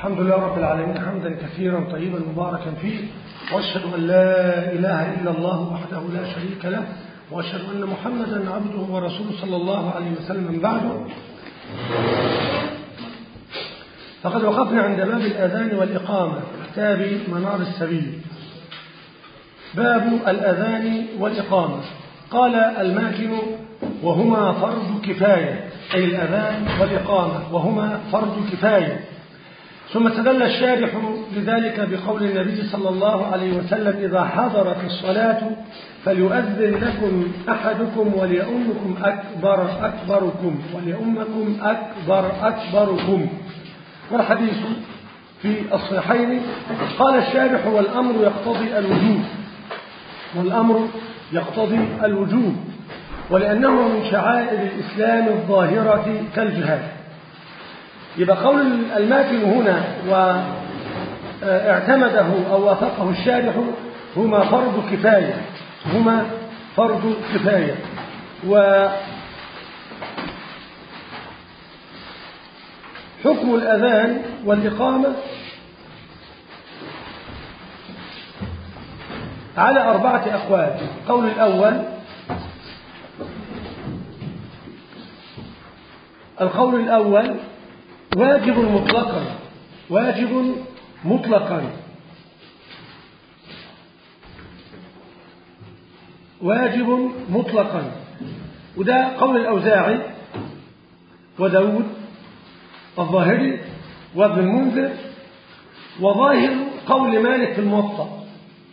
الحمد لله رب العالمين حمدا كثيرا طيبا مباركا فيه واشهد ان لا اله الا الله وحده لا شريك له واشهد ان محمدا عبده ورسوله صلى الله عليه وسلم من بعده فقد وقفنا عند باب الاذان والاقامه كتاب منار السبيل باب الاذان والاقامه قال الماكن وهما فرض كفايه اي الاذان والاقامه وهما فرض كفايه ثم استدل الشارح لذلك بقول النبي صلى الله عليه وسلم إذا حضرت الصلاة فليؤذن لكم أحدكم وليؤمكم أكبر أكبركم وليؤمكم أكبر أكبركم والحديث في الصحيحين قال الشارح والأمر يقتضي الوجوب والأمر يقتضي الوجوب ولأنه من شعائر الإسلام الظاهرة كالجهاد يبقى قول الماتن هنا واعتمده أو وافقه الشارح هما فرض كفاية هما فرض كفاية و حكم الأذان والإقامة على أربعة أقوال القول الأول القول الأول واجب مطلقا واجب مطلقا واجب مطلقا وده قول الأوزاعي وداود الظاهري وابن المنذر وظاهر قول مالك في الموطأ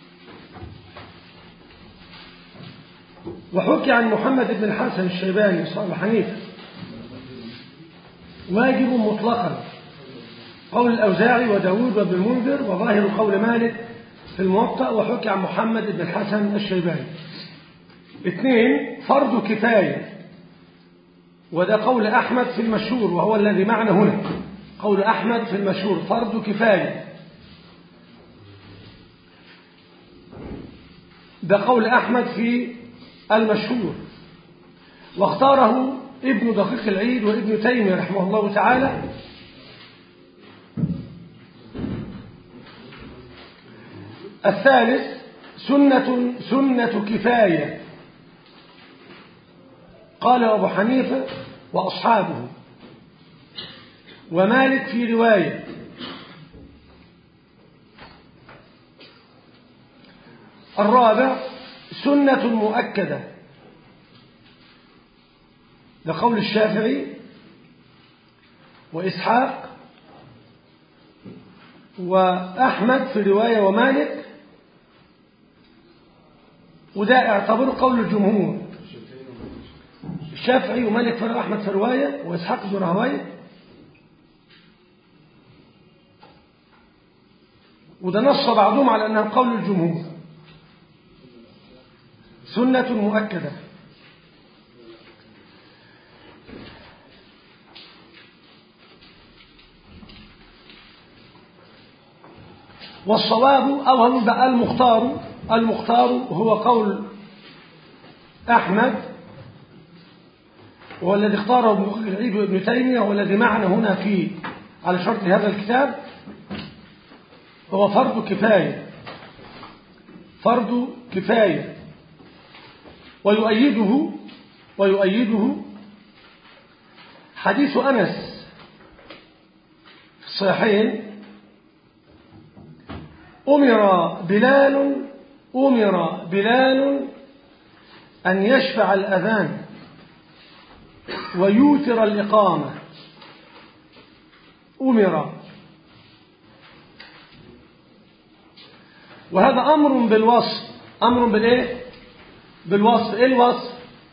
وحكي عن محمد بن الحسن الشيباني صاحب حنيفه واجب مطلقا قول الأوزاعي وداود وابن المنذر وظاهر قول مالك في الموطأ وحكي عن محمد بن الحسن الشيباني اثنين فرض كفاية وده قول أحمد في المشهور وهو الذي معنا هنا قول أحمد في المشهور فرض كفاية ده قول أحمد في المشهور واختاره ابن دقيق العيد وابن تيمية رحمه الله تعالى الثالث سنة سنة كفاية قال أبو حنيفة وأصحابه ومالك في رواية الرابع سنة مؤكدة ده قول الشافعي وإسحاق وأحمد في رواية ومالك وده اعتبره قول الجمهور الشافعي ومالك في رواية أحمد في رواية وإسحاق في رواية وده نص بعضهم على أنها قول الجمهور سنة مؤكده والصواب أو هم بقى المختار المختار هو قول أحمد وهو الذي اختاره ابن العيد وابن تيمية هو الذي معنا هنا في على شرط هذا الكتاب هو فرض كفاية فرض كفاية ويؤيده ويؤيده حديث أنس في الصحيحين أمر بلال أمر بلال أن يشفع الأذان ويوتر الإقامة أمر وهذا أمر بالوصف أمر بالإيه؟ بالوصف إيه الوصف؟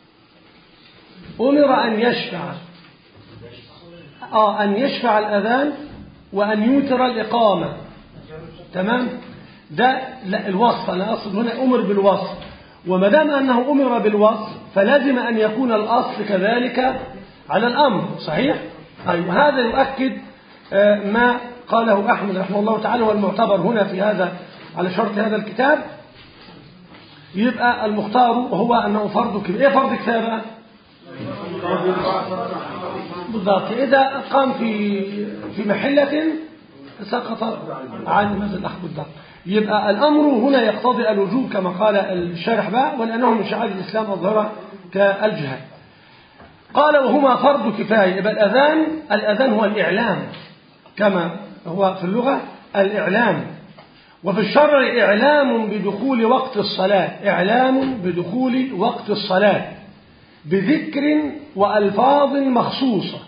أمر أن يشفع آه أن يشفع الأذان وأن يوتر الإقامة تمام ده لا الوصف أنا أقصد هنا أمر بالوصف وما دام أنه أمر بالوصف فلازم أن يكون الأصل كذلك على الأمر صحيح؟ أيوة هذا يؤكد ما قاله أحمد رحمه الله تعالى والمعتبر هنا في هذا على شرط هذا الكتاب يبقى المختار هو أنه فرض كفاية إيه فرض كفاية بقى؟ بالضبط إذا قام في في محلة سقط عن مثل الأخ بالضبط يبقى الأمر هنا يقتضي الوجوب كما قال الشارح بقى ولأنه من شعائر الإسلام الظاهرة كالجهاد قال وهما فرض كفاية يبقى الأذان الأذان هو الإعلام كما هو في اللغة الإعلام وفي الشرع إعلام بدخول وقت الصلاة إعلام بدخول وقت الصلاة بذكر وألفاظ مخصوصة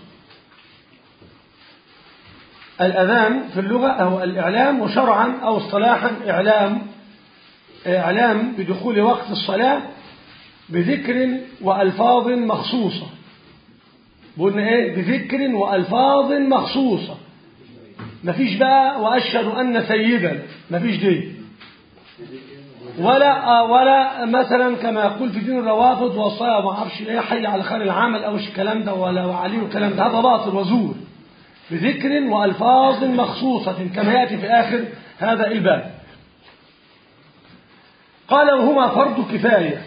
الأذان في اللغة هو الإعلام وشرعا أو اصطلاحا إعلام إعلام بدخول وقت الصلاة بذكر وألفاظ مخصوصة قلنا إيه بذكر وألفاظ مخصوصة مفيش بقى وأشهد أن سيدا مفيش دي ولا ولا مثلا كما يقول في دين الروافض والصلاة ما اعرفش ايه حي على خير العمل او الكلام ده ولا عليه الكلام ده هذا باطل وزور بذكر والفاظ مخصوصة كما ياتي في اخر هذا الباب قال وهما فرض كفاية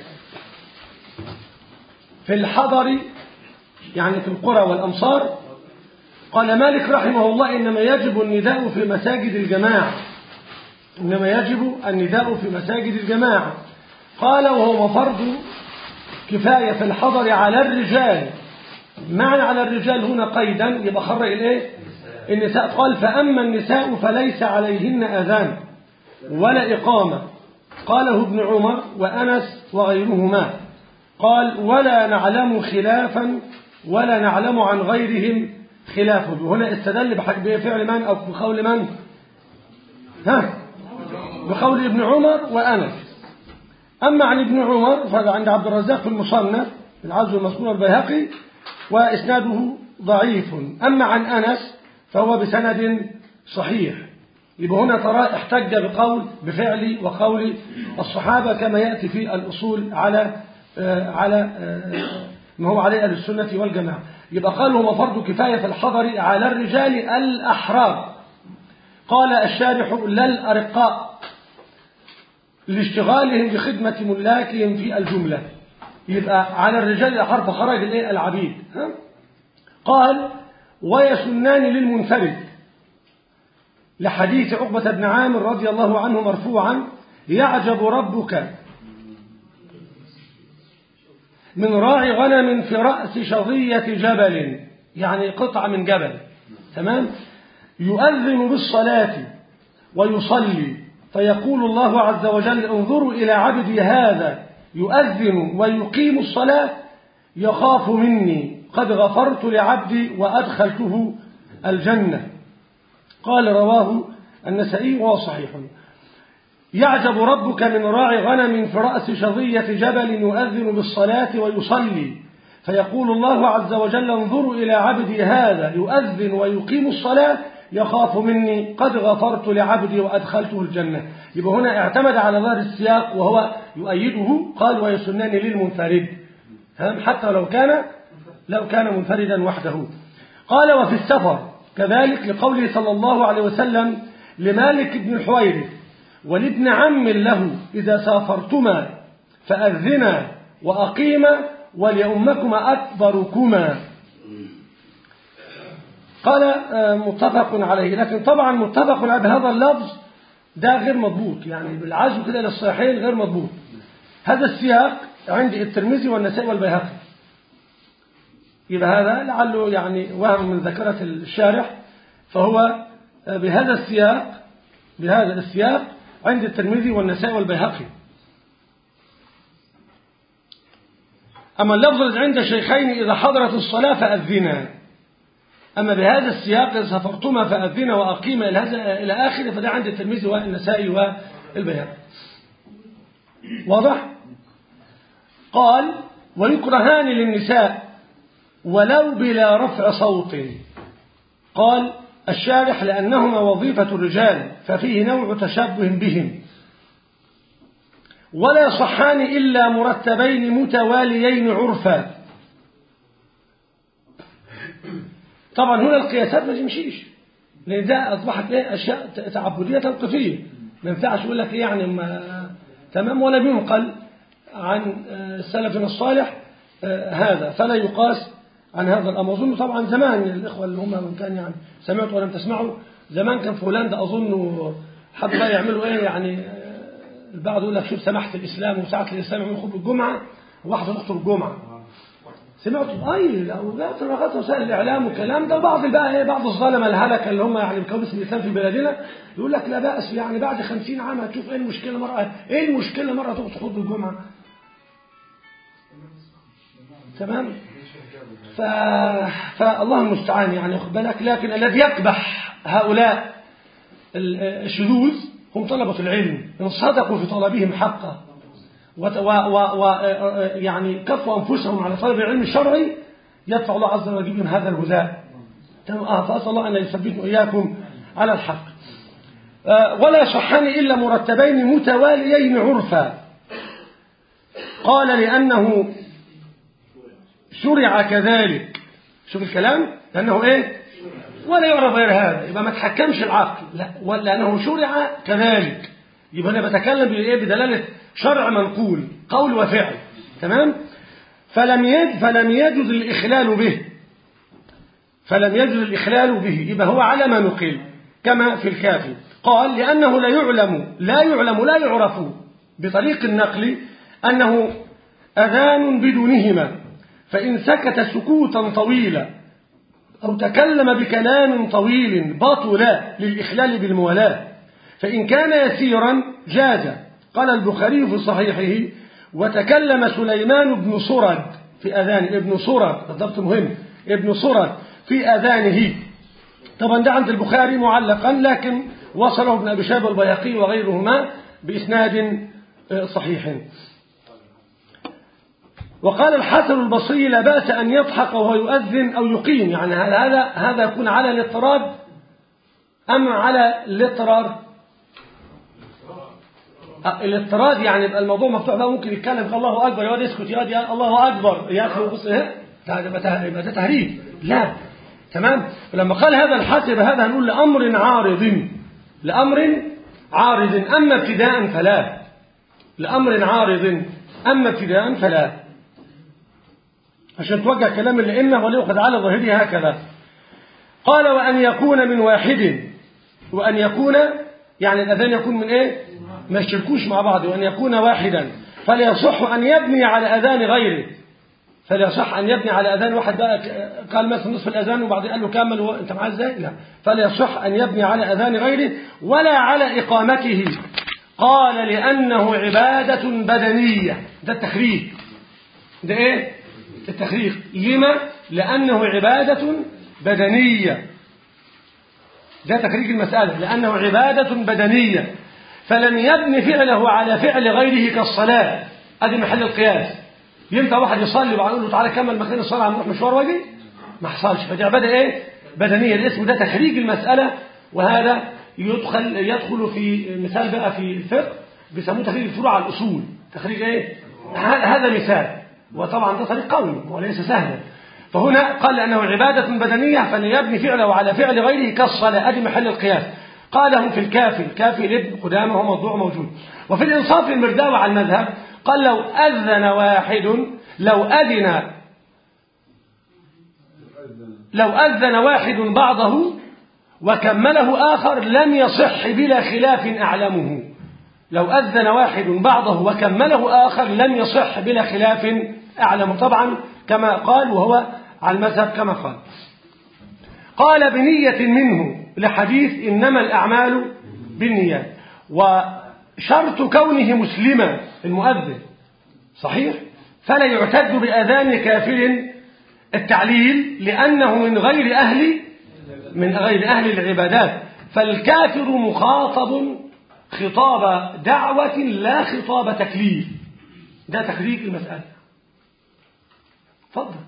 في الحضر يعني في القرى والأمصار قال مالك رحمه الله إنما يجب النداء في مساجد الجماعة إنما يجب النداء في مساجد الجماعة قال وهو فرض كفاية في الحضر على الرجال معنى على الرجال هنا قيدا يبقى خرج الايه النساء قال فأما النساء فليس عليهن أذان ولا إقامة قاله ابن عمر وأنس وغيرهما قال ولا نعلم خلافا ولا نعلم عن غيرهم خلافه هنا استدل بفعل من أو بقول من ها بقول ابن عمر وأنس أما عن ابن عمر فهذا عند عبد الرزاق في المصنف العزو المذكور البيهقي وإسناده ضعيف أما عن أنس فهو بسند صحيح يبقى هنا ترى احتج بقول بفعل وقول الصحابة كما يأتي في الأصول على آه على آه ما هو عليه أهل السنة والجماعة يبقى قال هو فرض كفاية في الحضر على الرجال الأحرار قال الشارح لا الأرقاء لاشتغالهم بخدمة ملاكهم في الجملة يبقى على الرجال الأحرار فخرج الايه العبيد ها؟ قال ويسنان للمنفرد لحديث عقبة بن عامر رضي الله عنه مرفوعا يعجب ربك من راعي غنم في رأس شظية جبل يعني قطعة من جبل تمام يؤذن بالصلاة ويصلي فيقول الله عز وجل انظروا إلى عبدي هذا يؤذن ويقيم الصلاة يخاف مني قد غفرت لعبدي وأدخلته الجنة قال رواه النسائي وهو صحيح يعجب ربك من راعي غنم في رأس شظية جبل يؤذن بالصلاة ويصلي فيقول الله عز وجل انظروا إلى عبدي هذا يؤذن ويقيم الصلاة يخاف مني قد غفرت لعبدي وأدخلته الجنة يبقى هنا اعتمد على ظاهر السياق وهو يؤيده قال ويسنان للمنفرد حتى لو كان لو كان منفردا وحده قال وفي السفر كذلك لقوله صلى الله عليه وسلم لمالك بن الحويرث ولابن عم له إذا سافرتما فأذنا وأقيما وليؤمكما أكبركما قال متفق عليه لكن طبعا متفق على بهذا اللفظ ده غير مضبوط يعني بالعزو كده للصحيحين غير مضبوط هذا السياق عند الترمذي والنسائي والبيهقي يبقى هذا لعله يعني وهم من ذكرة الشارح فهو بهذا السياق بهذا السياق عند الترمذي والنسائي والبيهقي أما اللفظ عند الشيخين إذا حضرت الصلاة فأذنا أما بهذا السياق إذا سافرتما فأذنا وأقيما إلى هذا إلى آخره فده عند الترمذي والنسائي والبيهقي واضح؟ قال ويكرهان للنساء ولو بلا رفع صوت قال الشارح لأنهما وظيفة الرجال ففيه نوع تشبه بهم ولا يصحان إلا مرتبين متواليين عرفا طبعا هنا القياسات ما تمشيش لأن ده أصبحت إيه أشياء تعبدية توقيفية ما ينفعش يقول لك إيه يعني ما تمام ولا بينقل عن سلفنا الصالح هذا فلا يقاس عن هذا الأمر أظن طبعا زمان الإخوة اللي هم من كان يعني سمعتوا ولم تسمعوا زمان كان في هولندا أظن حد بقى يعملوا إيه يعني آه، البعض يقول لك شوف سماحة الإسلام وساعة الإسلام يعملوا خطبة الجمعة وواحدة تخطب الجمعة سمعتوا اي لو جات رغبت وسائل الاعلام والكلام ده وبعض بقى ايه بعض الظلمه الهلكه اللي هم يعني بيكونوا اسم الاسلام في بلادنا يقول لك لا باس يعني بعد 50 عام هتشوف ايه المشكله مره ايه المشكله مره تخطب خطبه الجمعه تمام ف... فالله المستعان يعني خد بالك لكن الذي يقبح هؤلاء الشذوذ هم طلبة العلم إن صدقوا في طلبهم حقا وت... و... و... و... يعني كفوا أنفسهم على طلب العلم الشرعي يدفع الله عز وجل من هذا الغذاء تمام آه فأسأل الله أن يثبتنا إياكم على الحق آه ولا شحان إلا مرتبين متواليين عرفا قال لأنه شرع كذلك شوف الكلام لأنه إيه ولا يعرف غير هذا يبقى ما تحكمش العقل لا لأنه شرع كذلك يبقى أنا بتكلم بإيه بدلالة شرع منقول قول وفعل تمام فلم يد فلم يجوز الإخلال به فلم يجوز الإخلال به يبقى هو على ما نقل كما في الكافي قال لأنه لا يعلم لا يعلم لا يعرف بطريق النقل أنه أذان بدونهما فإن سكت سكوتا طويلا أو تكلم بكلام طويل بطل للإخلال بالموالاة فإن كان يسيرا جاز قال البخاري في صحيحه وتكلم سليمان بن صرد في أذان ابن صرد الضبط مهم ابن صرد في أذانه طبعا ده عند البخاري معلقا لكن وصله ابن أبي شاب البياقي وغيرهما بإسناد صحيح وقال الحسن البصري لا بأس أن يضحك وهو يؤذن أو يقيم يعني هذا هذا يكون على الاضطراد أم على الاضطرار الاضطراد يعني يبقى الموضوع مفتوح ده ممكن يتكلم الله أكبر يقعد يسكت يقعد يا الله أكبر يا أخي بص إيه يبقى ده تهريج لا تمام ولما قال هذا الحسب هذا هنقول لأمر عارض لأمر عارض أما ابتداء فلا لأمر عارض أما ابتداء فلا عشان توجه كلام الأئمة وليأخذ على ظاهره هكذا قال وأن يكون من واحد وأن يكون يعني الأذان يكون من إيه ما يشركوش مع بعض وأن يكون واحدا فليصح أن يبني على أذان غيره فليصح أن يبني على أذان واحد بقى قال مثلا نصف الأذان وبعدين قال له كمل و... أنت معاه إزاي؟ لا فليصح أن يبني على أذان غيره ولا على إقامته قال لأنه عبادة بدنية ده التخريج ده إيه؟ التخريج لما؟ لأنه عبادة بدنية ده تخريج المسألة لأنه عبادة بدنية فلم يبني فعله على فعل غيره كالصلاة هذه محل القياس ينفع واحد يصلي وبعدين يقول له تعالى كمل مكان الصلاة هنروح مشوار واجي ما حصلش فدي عبادة ايه بدنية الاسم ده تخريج المسألة وهذا يدخل يدخل في مثال بقى في الفقه بيسموه تخريج الفروع على الأصول تخريج ايه هذا مثال وطبعا ده طريق قوي وليس سهلا فهنا قال لأنه عبادة بدنية فليبني فعله على فعل غيره كالصلاة هذه محل القياس قاله في الكافي الكافي لابن قدامه هو موضوع موجود وفي الإنصاف المرداوي على المذهب قال لو أذن واحد لو أذن لو أذن واحد بعضه وكمله آخر لم يصح بلا خلاف أعلمه لو أذن واحد بعضه وكمله آخر لم يصح بلا خلاف أعلمه طبعا كما قال وهو على المذهب كما قال قال بنية منه لحديث إنما الأعمال بالنيات وشرط كونه مسلما المؤذن صحيح فلا يعتد بأذان كافر التعليل لأنه من غير أهل من غير أهل العبادات فالكافر مخاطب خطاب دعوة لا خطاب تكليف ده تخريج المسألة اتفضل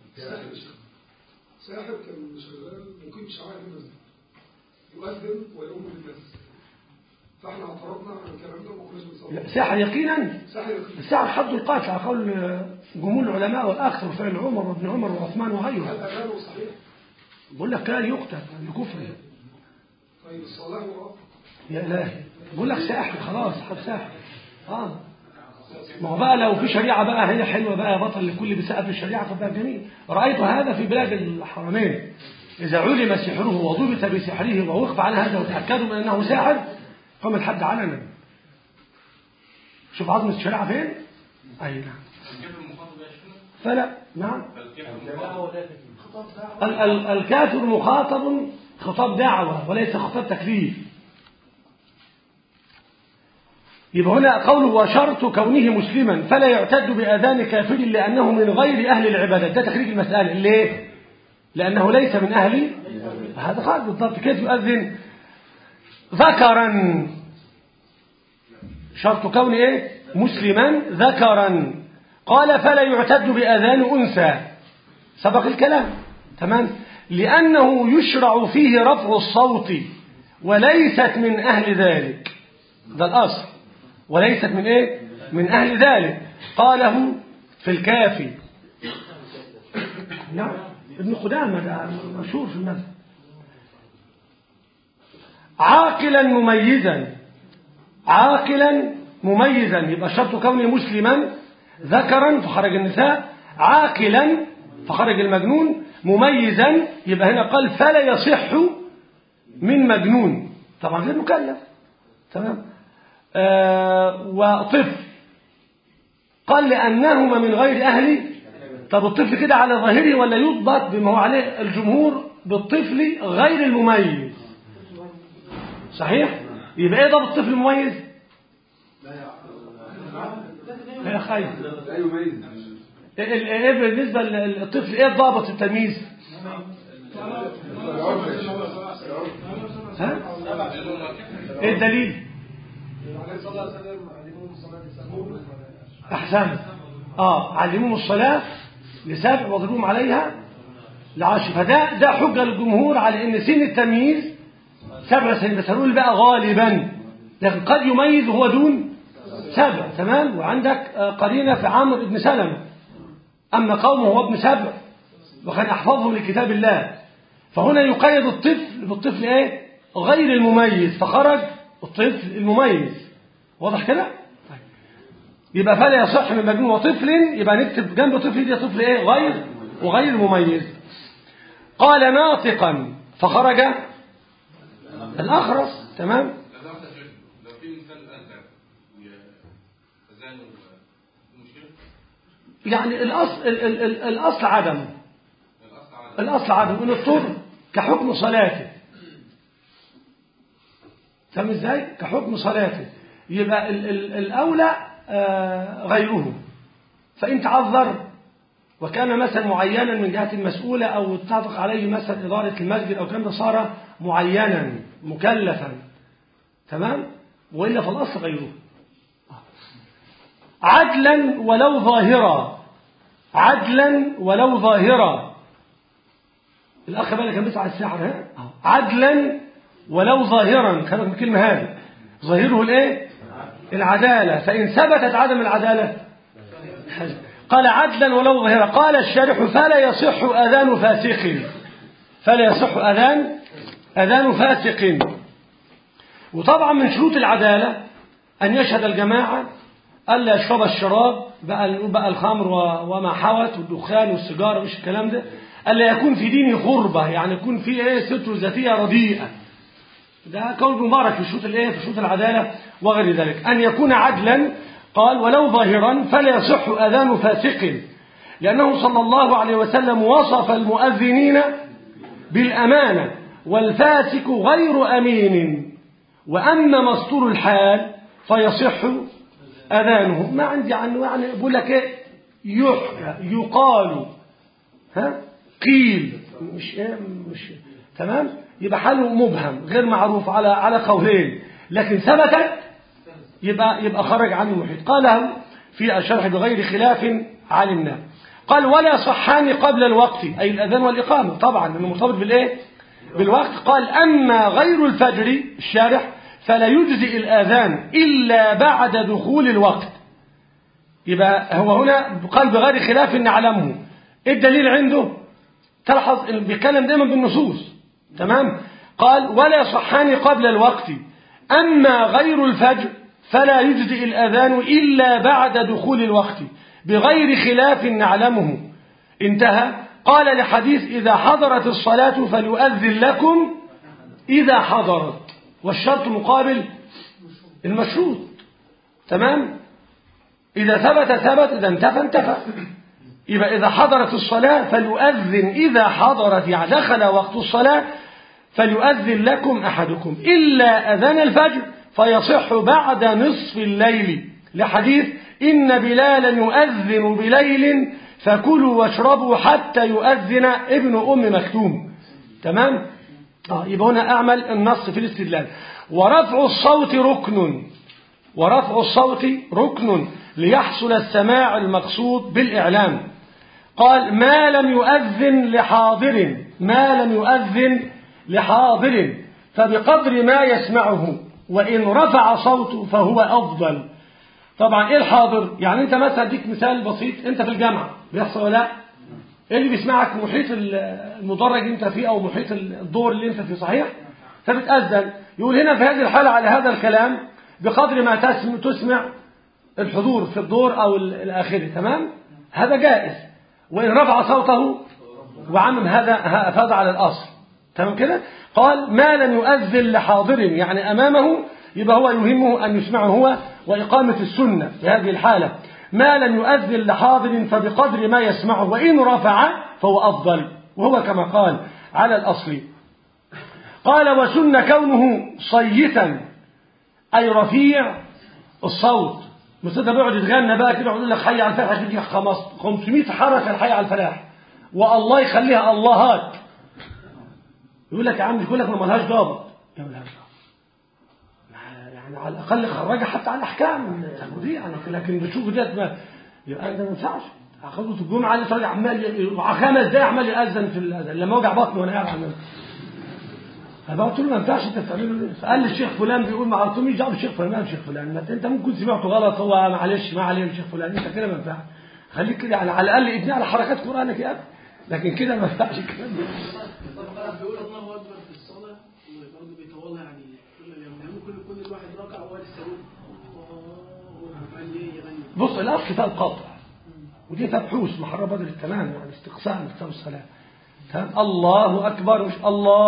ساحر كان شغال مقيم شعائر المسجد يؤذن ويؤم بالناس فاحنا اعترضنا على الكلام ده وما كناش بنصلي ساحر يقينا ساحر يقين الساعة حد القاتل على قول جمهور العلماء والأكثر فعل عمر وابن عمر وعثمان هل وغيره اذانه صحيح؟ بقول لك كان يقتل لكفره طيب الصلاه وراء يا إلهي بقول لك ساحر خلاص حد ساحر اه ما هو بقى لو في شريعة بقى هي حلوة بقى بطل لكل بسقف الشريعة طب بقى جميل رأيت هذا في بلاد الحرمين إذا علم سحره وضبط بسحره ووقف على هذا وتأكدوا من أنه ساحر قام الحد علنا شوف عظمة الشريعة فين؟ أي نعم الكافر المخاطب يا شيخنا فلا نعم الكافر المخاطب ال- ال- الكافر مخاطب خطاب دعوة وليس خطاب تكليف يبقى هنا قوله وشرط كونه مسلما فلا يعتد بأذان كافر لأنه من غير أهل العبادة ده تخريج المسألة ليه؟ لأنه ليس من أهل هذا خالص بالضبط كيف يؤذن ذكرا شرط كونه إيه؟ مسلما ذكرا قال فلا يعتد بأذان أنثى سبق الكلام تمام لأنه يشرع فيه رفع الصوت وليست من أهل ذلك ده الأصل وليست من إيه من أهل ذلك قاله في الكافي نعم ابن قدامة ده مشهور في المذهب عاقلا مميزا عاقلا مميزا يبقى شرط كونه مسلما ذكرا فخرج النساء عاقلا فخرج المجنون مميزا يبقى هنا قال فلا يصح من مجنون طبعا غير مكلف تمام آه وطفل قال لأنهما من غير أهل طب الطفل كده على ظاهره ولا يضبط بما هو عليه الجمهور بالطفل غير المميز صحيح يبقى ايه ضبط الطفل المميز لا خايف لا يميز ايه بالنسبه للطفل ايه ضابط التمييز ها ايه الدليل عليه الصلاة والسلام علموهم الصلاة يسمون احسن اه علموهم الصلاه لسبع واضربوهم عليها لعشر فده ده حجه للجمهور على ان سن التمييز سبع سنين بس هنقول بقى غالبا لكن قد يميز وهو دون سبع تمام وعندك آه، قرينه في عمرو بن سلمه اما قومه هو ابن سبع وكان احفظهم لكتاب الله فهنا يقيد الطفل بالطفل ايه غير المميز فخرج الطفل المميز واضح كده طيب. يبقى فلا يصح من مجنون وطفل يبقى نكتب جنب طفل دي طفل ايه غير وغير مميز قال ناطقا فخرج الاخرس تمام لو واحدة شيخ لو في إنسان أذن أذان المشكلة يعني الاصل ال ال ال الاصل عدم الأصل على الاصل عدم ان الطهر كحكم صلاته فاهم ازاي كحكم صلاته يبقى ال ال الاولى آه، غيره فان تعذر وكان مثلا معينا من جهه المسؤوله او اتفق عليه مثلا اداره المسجد او كان صار معينا مكلفا تمام والا فالاصل غيره عدلا ولو ظاهرا عدلا ولو ظاهرا الأخ بقى اللي كان بيسعى السحر ها عدلا ولو ظاهرا خلق من الكلمة هذه ظاهره الايه العدالة فإن ثبتت عدم العدالة قال عدلا ولو ظاهرا قال الشارح فلا يصح أذان فاسق فلا يصح أذان أذان فاسق وطبعا من شروط العدالة أن يشهد الجماعة ألا يشرب الشراب بقى بقى الخمر و- وما حوت والدخان والسيجارة مش الكلام ده ألا يكون في دينه غربة يعني يكون في إيه ستر ذاتية رديئة ده كون مبارك في شروط الإيه في شروط العدالة وغير ذلك أن يكون عدلا قال ولو ظاهرا فلا يصح أذان فاسق لأنه صلى الله عليه وسلم وصف المؤذنين بالأمانة والفاسق غير أمين وأما مستور الحال فيصح أذانه ما عندي عنه يعني بقول لك إيه يحكى يقال ها قيل مش إيه مش تمام يبقى حاله مبهم غير معروف على على قولين لكن ثبتت يبقى يبقى خرج عن المحيط قاله في الشرح بغير خلاف علمنا قال ولا صحان قبل الوقت أي الأذان والإقامة طبعا انه مرتبط بالإيه بالوقت قال أما غير الفجر الشارح فلا يجزئ الآذان إلا بعد دخول الوقت يبقى هو هنا قال بغير خلاف نعلمه ايه الدليل عنده تلحظ إنه بيتكلم دايما بالنصوص تمام قال ولا يصحان قبل الوقت أما غير الفجر فلا يجزئ الأذان إلا بعد دخول الوقت بغير خلاف نعلمه انتهى قال لحديث إذا حضرت الصلاة فليؤذن لكم إذا حضرت والشرط مقابل المشروط تمام إذا ثبت ثبت إذا انتفى انتفى يبقى إذا حضرت الصلاة فليؤذن إذا حضرت يعني دخل وقت الصلاة فليؤذن لكم أحدكم إلا أذان الفجر فيصح بعد نصف الليل لحديث إن بلالا يؤذن بليل فكلوا واشربوا حتى يؤذن ابن أم مكتوم تمام آه يبقى هنا أعمل النص في الاستدلال ورفع الصوت ركن ورفع الصوت ركن ليحصل السماع المقصود بالإعلام قال ما لم يؤذن لحاضر ما لم يؤذن لحاضر فبقدر ما يسمعه وإن رفع صوته فهو أفضل طبعا إيه الحاضر يعني أنت مثلا اديك مثال بسيط أنت في الجامعة بيحصل ولا لا إيه اللي بيسمعك محيط المدرج اللي أنت فيه أو محيط الدور اللي أنت فيه صحيح فبتأذن يقول هنا في هذه الحالة على هذا الكلام بقدر ما تسمع, تسمع الحضور في الدور أو الآخري تمام هذا جائز وإن رفع صوته وعمم هذا هذا على الأصل تمام كده قال ما لم يؤذن لحاضر يعني أمامه يبقى هو يهمه أن يسمعه هو وإقامة السنة في هذه الحالة ما لم يؤذن لحاضر فبقدر ما يسمعه وإن رفع فهو أفضل وهو كما قال على الأصل قال وسن كونه صيتا أي رفيع الصوت مش انت بيقعد يتغنى بقى كده يقول لك حي على الفلاح تدي 500 حركه الحي على الفلاح والله يخليها اللهات يقول لك يا عم يقول لك ما لهاش ضابط يا ملهاش يعني على الاقل خرجها حتى على الاحكام دي يعني لكن بتشوف ديت ما يبقى ده ما ينفعش خطوه الجمعه اللي طالع عمال خمس دقايق عمال ياذن في الاذان لما وجع بطني وانا قاعد عمال فبقى قلت له ما ينفعش انت بتعمله فقال لي الشيخ فلان بيقول ما عرفتوش مش دعوه الشيخ فلان الشيخ فلان ما انت ممكن سمعته غلط هو معلش ما عليه الشيخ فلان انت كده ما ينفعش خليك كده على, على الاقل ابني على حركات قرانك يا ابني لكن كده ما ينفعش الكلام ده طب بيقول الله اكبر في الصلاه وبرضه بيطولها يعني كل ممكن يكون الواحد ركع وهو لسه بص الاصل ده القطع ودي تبحوث محرم بدل التمام يعني استقسام كتاب الصلاه تمام الله أكبر مش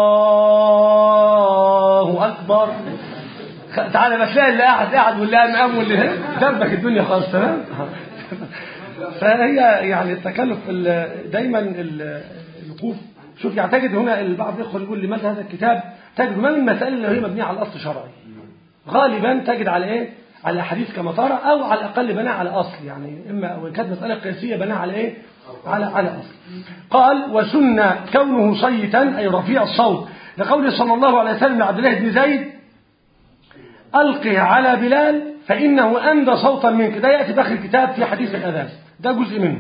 الله أكبر تعالى بس تلاقي اللي قاعد قاعد واللي قام قام واللي دربك الدنيا خالص تمام فهي يعني التكلف دايما الوقوف شوف يعني تجد هنا البعض يدخل يقول لماذا هذا الكتاب تجد ما من المسائل اللي هي مبنيه على الاصل الشرعي غالبا تجد على ايه على حديث كما ترى او على الاقل بناء على اصل يعني اما وان كانت مساله قياسيه بناء على ايه على على أصل قال وسن كونه صيتا أي رفيع الصوت لقول صلى الله عليه وسلم لعبد الله بن زيد ألقه على بلال فإنه أندى صوتا منك ده يأتي داخل الكتاب في حديث الأذان ده جزء منه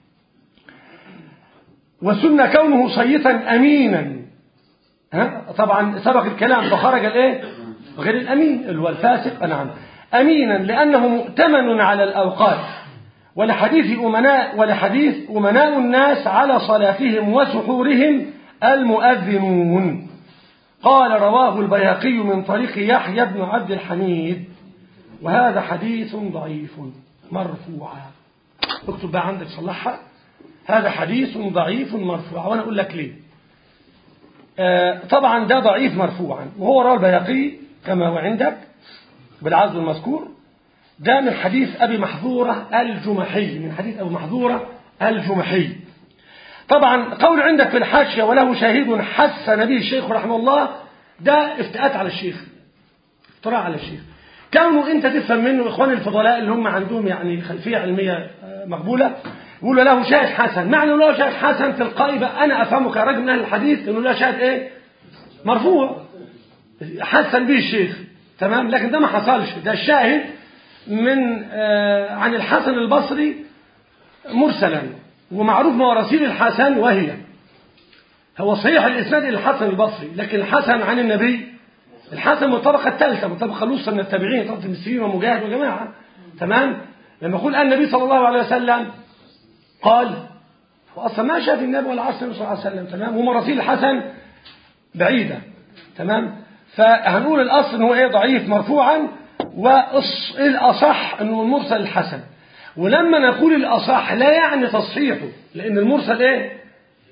وسن كونه صيتا أمينا ها طبعا سبق الكلام فخرج الايه غير الأمين اللي هو الفاسق نعم أمينا لأنه مؤتمن على الأوقات ولحديث أمناء ولحديث أمناء الناس على صلاتهم وسحورهم المؤذنون قال رواه البيهقي من طريق يحيى بن عبد الحميد وهذا حديث ضعيف مرفوعا اكتب بقى عندك صلحها هذا حديث ضعيف مرفوع وانا اقول لك ليه آه طبعا ده ضعيف مرفوعا وهو رواه البيهقي كما هو عندك بالعزو المذكور ده من حديث أبي محظورة الجمحي من حديث أبي محظورة الجمحي طبعا قول عندك في الحاشية وله شاهد حسن به الشيخ رحمه الله ده افتئات على الشيخ افتراء على الشيخ كونه انت تفهم منه اخواني الفضلاء اللي هم عندهم يعني خلفية علمية مقبولة يقولوا له شاهد حسن معنى له شاهد حسن تلقائي بقى انا افهمه كراجل من اهل الحديث انه له شاهد ايه مرفوع حسن به الشيخ تمام لكن ده ما حصلش ده الشاهد من آه عن الحسن البصري مرسلا ومعروف موارثين الحسن وهي هو صحيح الإسناد إلى الحسن البصري لكن الحسن عن النبي الحسن من الطبقة الثالثة من الطبقة الوسطى من التابعين طبقة المسلمين ومجاهد وجماعة تمام لما يقول النبي صلى الله عليه وسلم قال هو أصلا ما شاف النبي ولا عصر النبي صلى الله عليه وسلم تمام ومراسيل الحسن بعيدة تمام فهنقول الأصل إن هو إيه ضعيف مرفوعا والأصح أنه المرسل الحسن ولما نقول الأصح لا يعني تصحيحه لأن المرسل إيه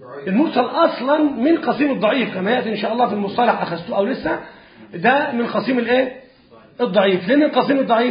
المرسل اصلا من قسيم الضعيف كما ياتي ان شاء الله في المصطلح اخذتوه او لسه ده من قسيم الايه الضعيف ليه من قسيم الضعيف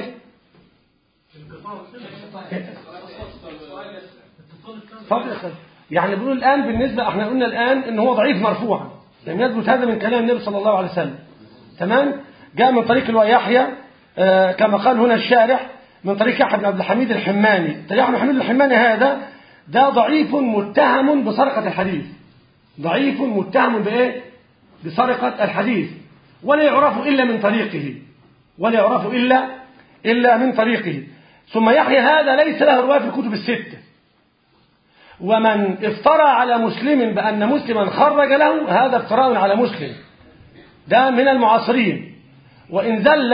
فضل يا يعني بيقول الان بالنسبه احنا قلنا الان ان هو ضعيف مرفوعا لم يثبت هذا من كلام النبي صلى الله عليه وسلم تمام جاء من طريق اللي هو يحيى آه كما قال هنا الشارح من طريق يحيى بن عبد الحميد الحماني طريق يحيى بن الحميد الحماني هذا ده ضعيف متهم بسرقة الحديث ضعيف متهم بإيه بسرقة الحديث ولا يعرف إلا من طريقه ولا يعرف إلا إلا من طريقه ثم يحيى هذا ليس له رواية في الكتب الستة ومن افترى على مسلم بأن مسلما خرج له هذا افتراء على مسلم ده من المعاصرين وإن زل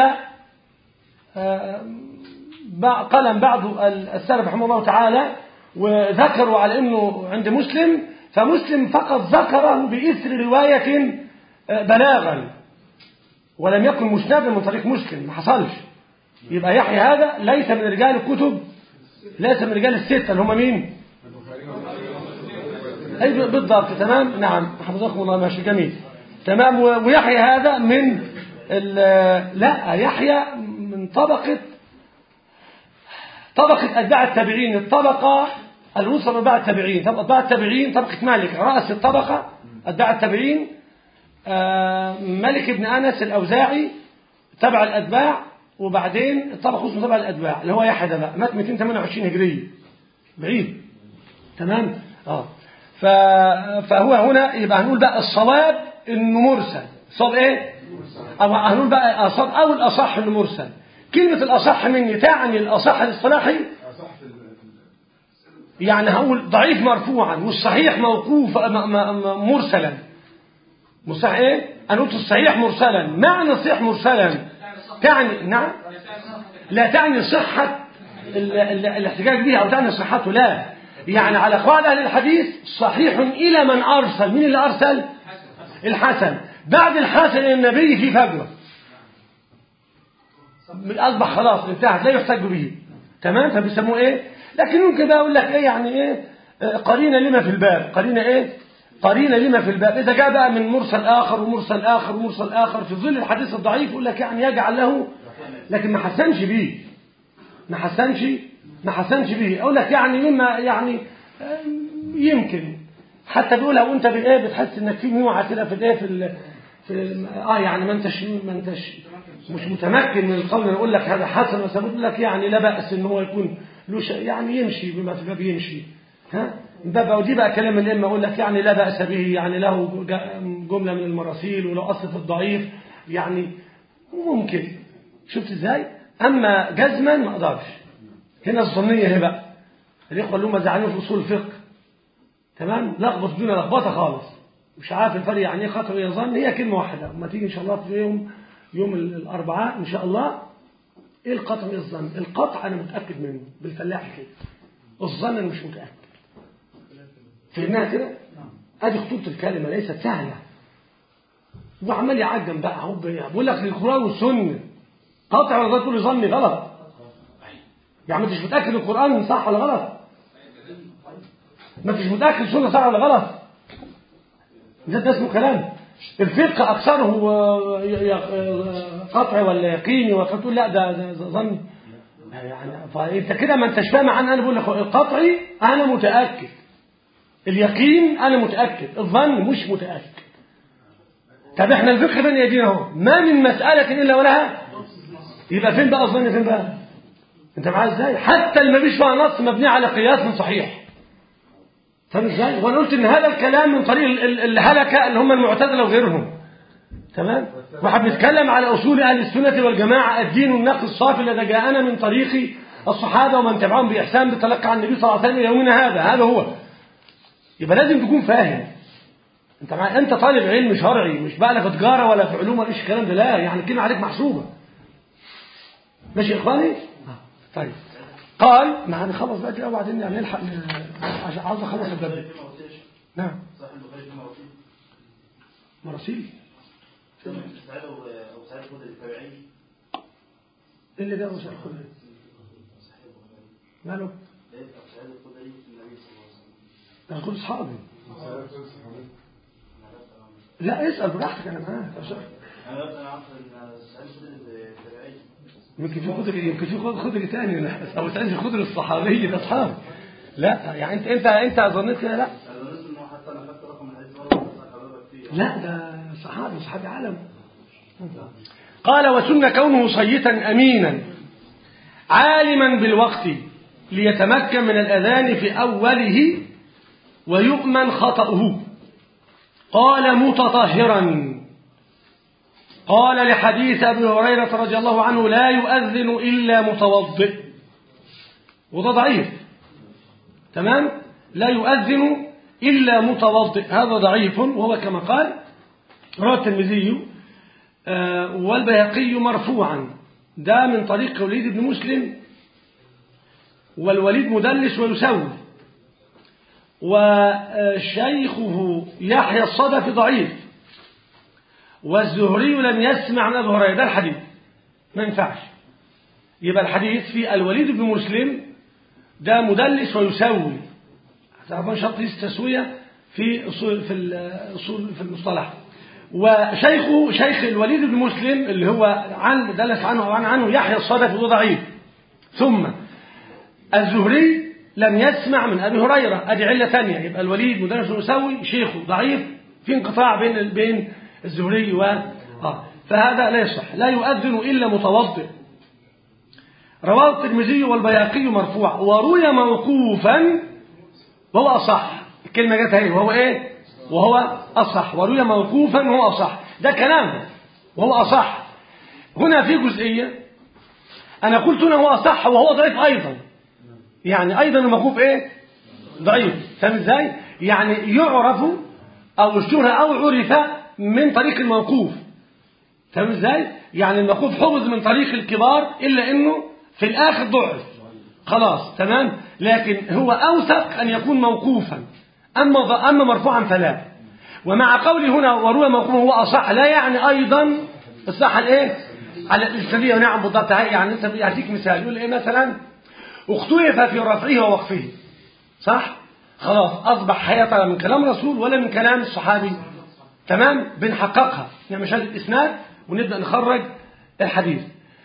قلم بعض السلف رحمه الله تعالى وذكروا على أنه عند مسلم فمسلم فقط ذكره بإثر رواية بلاغا ولم يكن مسندا من طريق مسلم ما حصلش يبقى يحيى هذا ليس من رجال الكتب ليس من رجال الستة اللي هم مين أي بالضبط تمام نعم حفظكم الله ماشي جميل تمام ويحيى هذا من لا يحيى من طبقة طبقة أتباع التابعين الطبقة الوسطى أتباع التابعين طبقة أتباع التابعين طبقة مالك رأس الطبقة أتباع التابعين ملك بن أنس الأوزاعي تبع الأتباع وبعدين الطبقة اسمه تبع الأتباع اللي هو يحيى ده بقى مات 228 هجرية بعيد تمام اه فهو هنا يبقى هنقول بقى الصواب انه مرسل صواب ايه او هنقول بقى اصاب او الاصح انه مرسل كلمة الاصح مني تعني الاصح الاصطلاحي يعني هقول ضعيف مرفوعا والصحيح موقوف مرسلا مصح ايه انا قلت الصحيح مرسلا معنى الصحيح مرسلا تعني نعم لا تعني صحة الاحتجاج به او تعني صحته لا يعني على قواعد اهل الحديث صحيح الى من ارسل مين اللي ارسل الحسن بعد الحسن النبي في فجوه اصبح خلاص انتهت لا يحتج به تمام فبيسموه ايه لكن ممكن بقى اقول لك ايه يعني ايه قرينه لما في الباب قرينه ايه قرينه لما في الباب اذا جاء بقى من مرسل اخر ومرسل اخر ومرسل اخر في ظل الحديث الضعيف يقول لك يعني يجعل له لكن ما حسنش بيه ما حسنش ما حسنش به اقول لك يعني مما يعني يمكن حتى بيقول لو انت بالايه بتحس انك في نوع كده في الايه في ال في اه يعني ما انتش ما انتش مش متمكن من القول اقول لك هذا حسن وثابت لك يعني لا باس ان هو يكون له شيء يعني يمشي بما في الباب يمشي ها ده ودي بقى كلام الائمه اقول لك يعني لا باس به يعني له جمله من المراسيل ولو اصل في الضعيف يعني ممكن شفت ازاي اما جزما ما اقدرش هنا الظنيه هي بقى الاخوه اللي هم زعلانين في اصول الفقه تمام لخبط دون لخبطه خالص مش عارف الفرق يعني ايه خطر ويا ظن هي كلمه واحده اما تيجي ان شاء الله في يوم يوم الاربعاء ان شاء الله ايه القطع وايه الظن القطع انا متاكد منه بالفلاحي كده الظن انا مش متاكد فهمناها كده ادي خطوره الكلمه ليست سهله وعمال يعجم بقى هو بيقول لك القران والسنه قطع ولا تقول ظني غلط يعني ما انتش متاكد القران صح ولا غلط ما انتش متاكد السنه صح ولا غلط ده, ده اسمه كلام الفقه اكثره قطع ولا يقيني وتقول لا ده, ده, ده ظن يعني فانت كده ما انتش فاهم عنه انا بقول لك القطعي انا متاكد اليقين انا متاكد الظن مش متاكد طب احنا الفقه بين ايدينا اهو ما من مساله الا ولها يبقى فين بقى الظن فين بقى انت معايا ازاي حتى اللي مفيش فيها نص مبني على قياس صحيح فاهم ازاي وانا قلت ان هذا الكلام من طريق الهلكه اللي هم المعتزله وغيرهم تمام واحد بيتكلم على اصول اهل السنه والجماعه الدين والنقد الصافي الذي جاءنا من طريق الصحابه ومن تبعهم باحسان بتلقى عن النبي صلى الله عليه وسلم الى يومنا هذا هذا هو يبقى لازم تكون فاهم انت معايا انت طالب علم شرعي مش بقى لا في تجاره ولا في علوم ولا ايش الكلام ده لا يعني الكلمه عليك محسوبه ماشي يا اخواني طيب قال ما هنخلص بقى كده وبعدين يعني نلحق عشان عاوز اخلص الباب نعم صحيح البخاري في مراسيل مراسيل سعيد او سعيد الخدري التابعي ايه اللي ده مش الخدري صحيح البخاري ماله لقيت ابو سعيد الخدري في النبي صلى الله عليه وسلم ده كل اصحابي لا اسأل براحتك أنا معاك يا شيخ. انا انا عارف ان سعيد الخدري التابعي يمكن في خضري يمكن في خضري خضري تاني لا أو سعيد الخضري الصحابي ده أصحاب لا يعني أنت أنت أنت ظنيت كده لا انا ظننت انه حتى انا خدت رقم الحديث مره وسال حضرتك فيه لا ده صحابي صحابي عالم قال وسن كونه صيتا أمينا عالما بالوقت ليتمكن من الأذان في أوله ويؤمن خطأه قال متطهرا قال لحديث أبي هريرة رضي الله عنه لا يؤذن إلا متوضئ وده ضعيف تمام لا يؤذن إلا متوضئ هذا ضعيف وهو كما قال رواه الترمذي آه، والبيهقي مرفوعا ده من طريق وليد بن مسلم والوليد مدلس ويسوي وشيخه يحيى الصدفي ضعيف والزهري لم يسمع من ابي هريره ده الحديث ما ينفعش يبقى الحديث في الوليد بن مسلم ده مدلس ويسوي تعرفون شرط التسويه في اصول في الاصول في المصطلح وشيخه شيخ الوليد بن مسلم اللي هو عن دلس عنه وعن عنه يحيى الصدفي وده ضعيف ثم الزهري لم يسمع من ابي هريره ادي عله ثانيه يبقى الوليد مدرس يسوي شيخه ضعيف في انقطاع بين بين الزهري و آه. فهذا لا يصح لا يؤذن الا متوضئ رواه الترمذي والبياقي مرفوع وروي موقوفا وهو اصح الكلمه جت اهي وهو ايه وهو اصح وروي موقوفا وهو اصح ده كلام وهو اصح هنا في جزئيه انا قلت هنا هو اصح وهو ضعيف ايضا يعني ايضا الموقوف ايه ضعيف فاهم ازاي يعني يعرف او اشتهر او عرف من طريق الموقوف فاهم ازاي يعني الموقوف حفظ من طريق الكبار الا انه في الاخر ضعف خلاص تمام لكن هو اوثق ان يكون موقوفا اما اما مرفوعا فلا ومع قولي هنا وروى موقوفا هو اصح لا يعني ايضا الصح الايه على الاسلاميه نعم بالضبط يعني انت يعطيك مثال يقول ايه مثلا اختلف في رفعه ووقفه صح خلاص أصبح حياة من كلام الرسول ولا من كلام الصحابي تمام بنحققها نعمل شهادة إسناد ونبدأ نخرج الحديث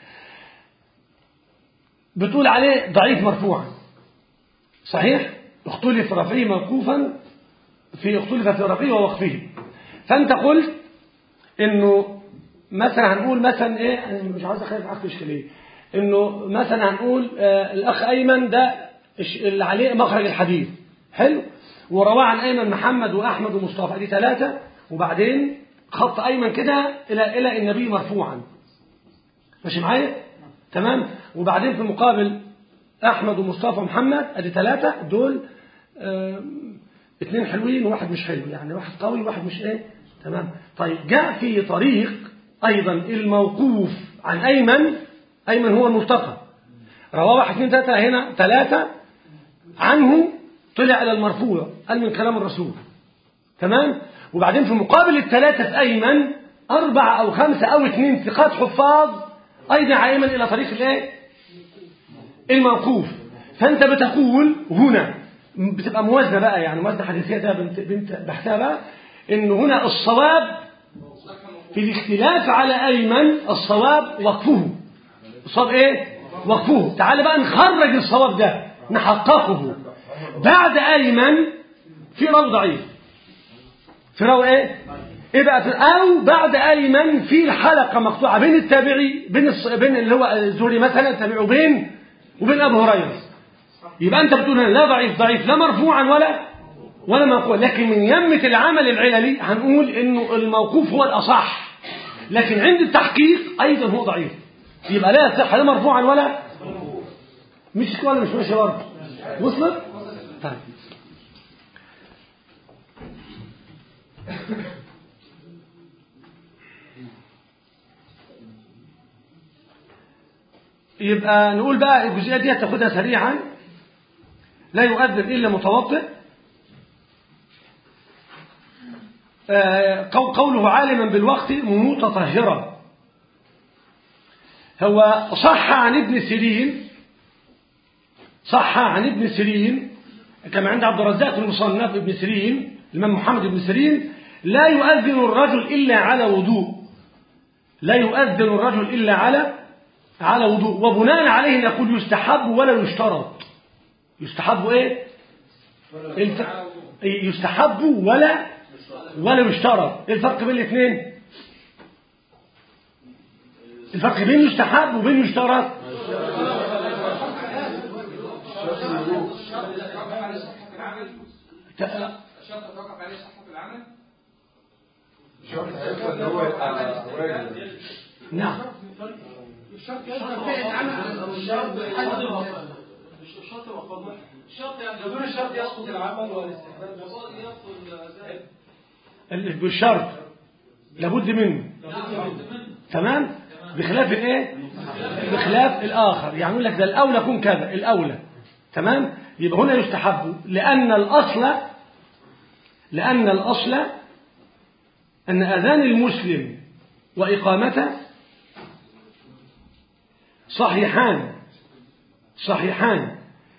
بتقول عليه ضعيف مرفوعا صحيح اختلف رفعه موقوفا في اختلف في رفعه ووقفه فأنت قلت إنه مثلا هنقول مثلا إيه أنا مش عاوز أخاف عقل إشكالية إنه مثلا هنقول آه الأخ أيمن ده اللي عليه مخرج الحديث حلو ورواه عن أيمن محمد وأحمد ومصطفى دي ثلاثة وبعدين خط أيمن كده إلى إلى النبي مرفوعا ماشي معايا تمام وبعدين في المقابل أحمد ومصطفى ومحمد أدي ثلاثة دول آه اثنين حلوين وواحد مش حلو يعني واحد قوي وواحد مش ايه تمام طيب جاء في طريق أيضا الموقوف عن أيمن أيمن هو الملتقى رواه واحد اثنين ثلاثة هنا ثلاثة عنه طلع إلى المرفوع قال من كلام الرسول تمام وبعدين في مقابل الثلاثة في أيمن أربعة أو خمسة أو اثنين ثقات حفاظ أيضا على أيمن إلى طريق الإيه؟ الموقوف فأنت بتقول هنا بتبقى موازنة بقى يعني موازنة حديثية ده بنت, بنت بحثها بقى إن هنا الصواب في الاختلاف على أيمن الصواب وقفه الصواب إيه؟ وقفه تعال بقى نخرج الصواب ده نحققه بعد أيمن في راوي ضعيف في راوي إيه؟ إيه بقى في أو بعد أيمن في الحلقة مقطوعة بين التابعي بين الص... بين اللي هو الزهري مثلا التابعي وبين وبين أبو هريرة يبقى أنت بتقول لا ضعيف ضعيف لا مرفوعا ولا ولا موقوف لكن من يمة العمل العللي هنقول إنه الموقوف هو الأصح لكن عند التحقيق أيضا هو ضعيف يبقى لا يصح لا مرفوعا ولا مش ولا مش ماشي برضه وصلت؟ طيب يبقى نقول بقى الجزئية دي تاخدها سريعا لا يؤذن إلا متوضئ قوله عالما بالوقت متطهرا هو صح عن ابن سيرين صح عن ابن سيرين كما عند عبد الرزاق المصنف ابن سيرين الإمام محمد بن سيرين لا يؤذن الرجل إلا على وضوء لا يؤذن الرجل إلا على على وضوء وبناء عليه نقول يستحب ولا يشترط يستحب ايه الف... يستحب ولا ولا يشترط ايه الفرق بين الاثنين الفرق بين يستحب وبين يشترط ت- الشرط توقف عليه صحة العمل شرط هيبقى ان هو يبقى واجب نعم الشرط يشرط فعل العمل على الشرط حد الوفاء مش الشرط وقضاء الشرط يعني بدون الشرط يسقط العمل والاستحباب يبطل ذلك ال- بالشرط لابد منه تمام بخلاف الايه بخلاف الاخر يعني يقول لك ده الاولى يكون كذا الاولى تمام يبقى هنا يستحب لان الاصل لان الاصل ان اذان المسلم واقامته صحيحان صحيحان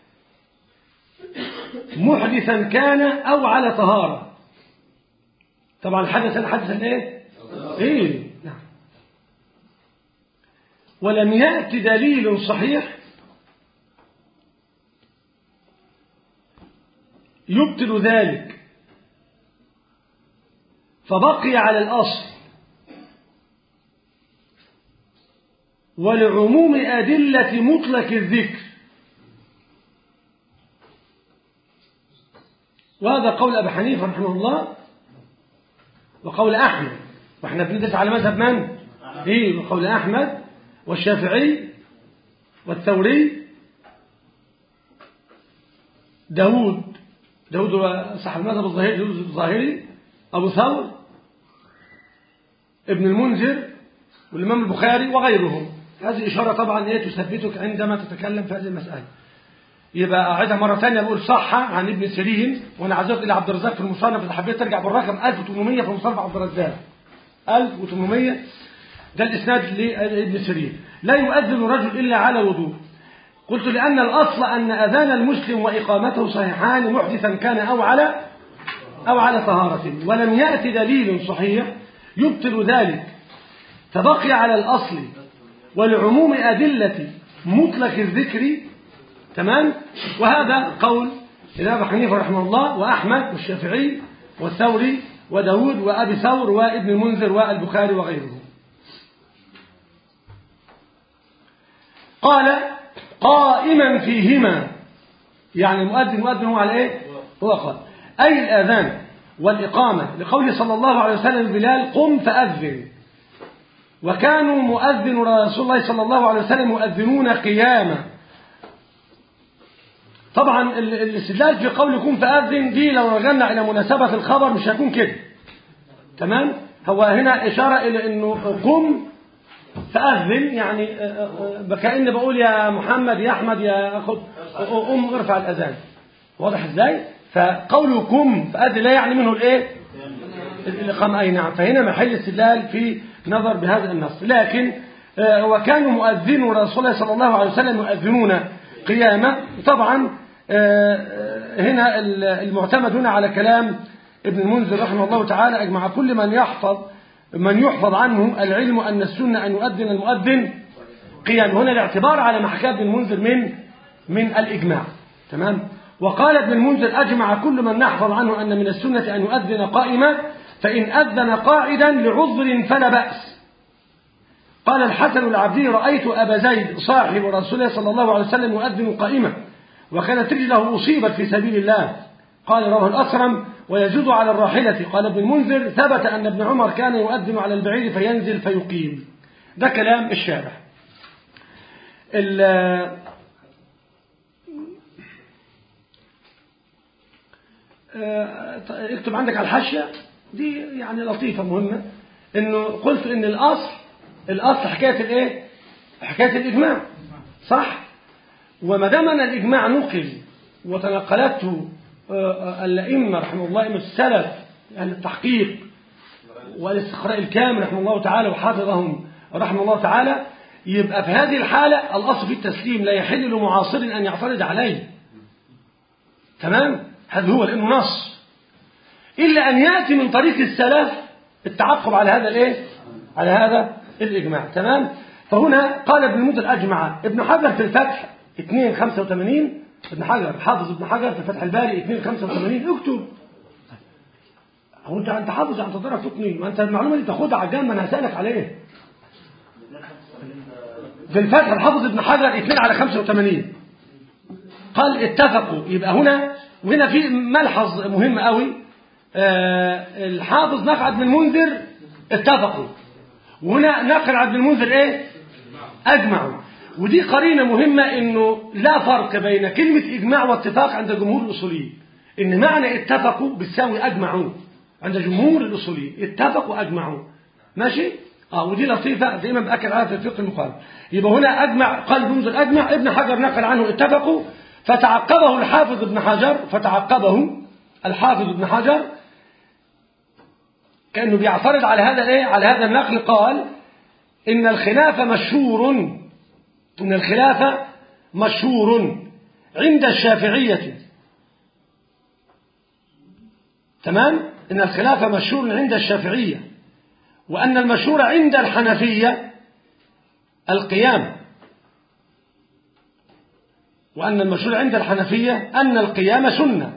محدثا كان او على طهاره طبعا حدث حدث ايه ايه نعم ولم يأت دليل صحيح يبطل ذلك فبقي على الأصل ولعموم أدلة مطلق الذكر وهذا قول أبي حنيفة رحمه الله وقول أحمد وإحنا بندرس على مذهب من؟ إيه وقول أحمد والشافعي والثوري داود داود هو صاحب المذهب الظاهري داود الظاهري أبو ثور ابن المنذر والإمام البخاري وغيرهم هذه إشارة طبعا هي تثبتك عندما تتكلم في هذه المسألة يبقى أعيدها مرة ثانية بقول صح عن ابن سيرين وأنا عزوت إلى عبد الرزاق في المصنف إذا حبيت ترجع بالرقم 1800 في مصنف عبد الرزاق 1800 ده الإسناد لابن سيرين لا يؤذن رجل إلا على وضوء قلت لأن الأصل أن أذان المسلم وإقامته صحيحان محدثا كان أو على أو على طهارة ولم يأتي دليل صحيح يبطل ذلك فبقي على الأصل ولعموم أدلة مطلق الذكر تمام وهذا قول الإمام أبو حنيفة رحمه الله وأحمد والشافعي والثوري وداود وأبي ثور وابن المنذر والبخاري وغيره قال قائما فيهما يعني المؤذن مؤذن هو على ايه هو قال أي الآذان والإقامة لقول صلى الله عليه وسلم بلال قم فأذن وكانوا مؤذن رسول الله صلى الله عليه وسلم مؤذنون قياما طبعا ال- الاستدلال في قول قم فأذن دي لو رجعنا إلى مناسبة الخبر مش هيكون كده تمام هو هنا إشارة إلى أنه قم فأذن يعني آه، آه، كأن بقول يا محمد يا أحمد يا أخذ أم ارفع الأذان واضح إزاي فقولكم فأذن لا يعني منه الإيه الإقامة أي نعم فهنا محل استدلال في نظر بهذا النص لكن آه، وكانوا مؤذنوا رسول الله صلى الله عليه وسلم يؤذنون قيامة طبعا آه، آه، هنا المعتمد هنا على كلام ابن المنذر رحمه الله تعالى أجمع كل من يحفظ من يحفظ عنه العلم أن السنة أن يؤذن المؤذن قيام هنا الاعتبار على ما حكاه ابن المنذر من من الإجماع تمام وقال ابن المنذر أجمع كل من نحفظ عنه أن من السنة أن يؤذن قائما فإن أذن قاعدا لعذر فلا بأس قال الحسن العبدي رأيت أبا زيد صاحب رسول الله صلى الله عليه وسلم يؤذن قائما وكانت رجله أصيبت في سبيل الله قال رواه الأسرم ويجوز على الراحلة قال ابن المنذر ثبت أن ابن عمر كان يؤذن على البعير فينزل فيقيم ده كلام الشارح ال- آه، اكتب عندك على الحاشية دي يعني لطيفة مهمة انه قلت ان الاصل الاصل حكاية الايه حكاية الاجماع صح وما دام ان الاجماع نقل وتنقلته آه، الائمه رحمه الله ائمه السلف اهل التحقيق والاستقراء الكامل رحمه الله تعالى وحافظهم رحمه الله تعالى يبقى في هذه الحالة الأصل في التسليم لا يحل لمعاصر أن يعترض عليه تمام هذا هو لأنه نص إلا أن يأتي من طريق السلف التعقب على هذا الإيه؟ على هذا الإجماع تمام فهنا قال ابن المنذر أجمع ابن حجر في الفتح 285 ابن حجر حافظ ابن حجر في فتح الباري 285 اكتب هو انت انت حافظ عن تضرع تقني وانت المعلومه دي تاخدها على جنب انا هسالك عليه في الفتح الحافظ ابن حجر 2 على 85 قال اتفقوا يبقى هنا وهنا في ملحظ مهم قوي آه الحافظ نقل عبد المنذر اتفقوا وهنا نقل عبد المنذر ايه اجمعوا ودي قرينه مهمه انه لا فرق بين كلمه اجماع واتفاق عند جمهور الاصوليين ان معنى اتفقوا بتساوي اجمعوا عند جمهور الاصوليين اتفقوا اجمعوا ماشي اه ودي لطيفه دايما باكد عليها في الفقه المقارن يبقى هنا اجمع قال ابن منذر اجمع ابن حجر نقل عنه اتفقوا فتعقبه الحافظ ابن حجر فتعقبه الحافظ ابن حجر كانه بيعترض على هذا ايه على هذا النقل قال ان الخلاف مشهور ان الخلاف مشهور عند الشافعيه تمام ان الخلاف مشهور عند الشافعيه وان المشهور عند الحنفيه القيام وأن المشهور عند الحنفية أن القيام سنة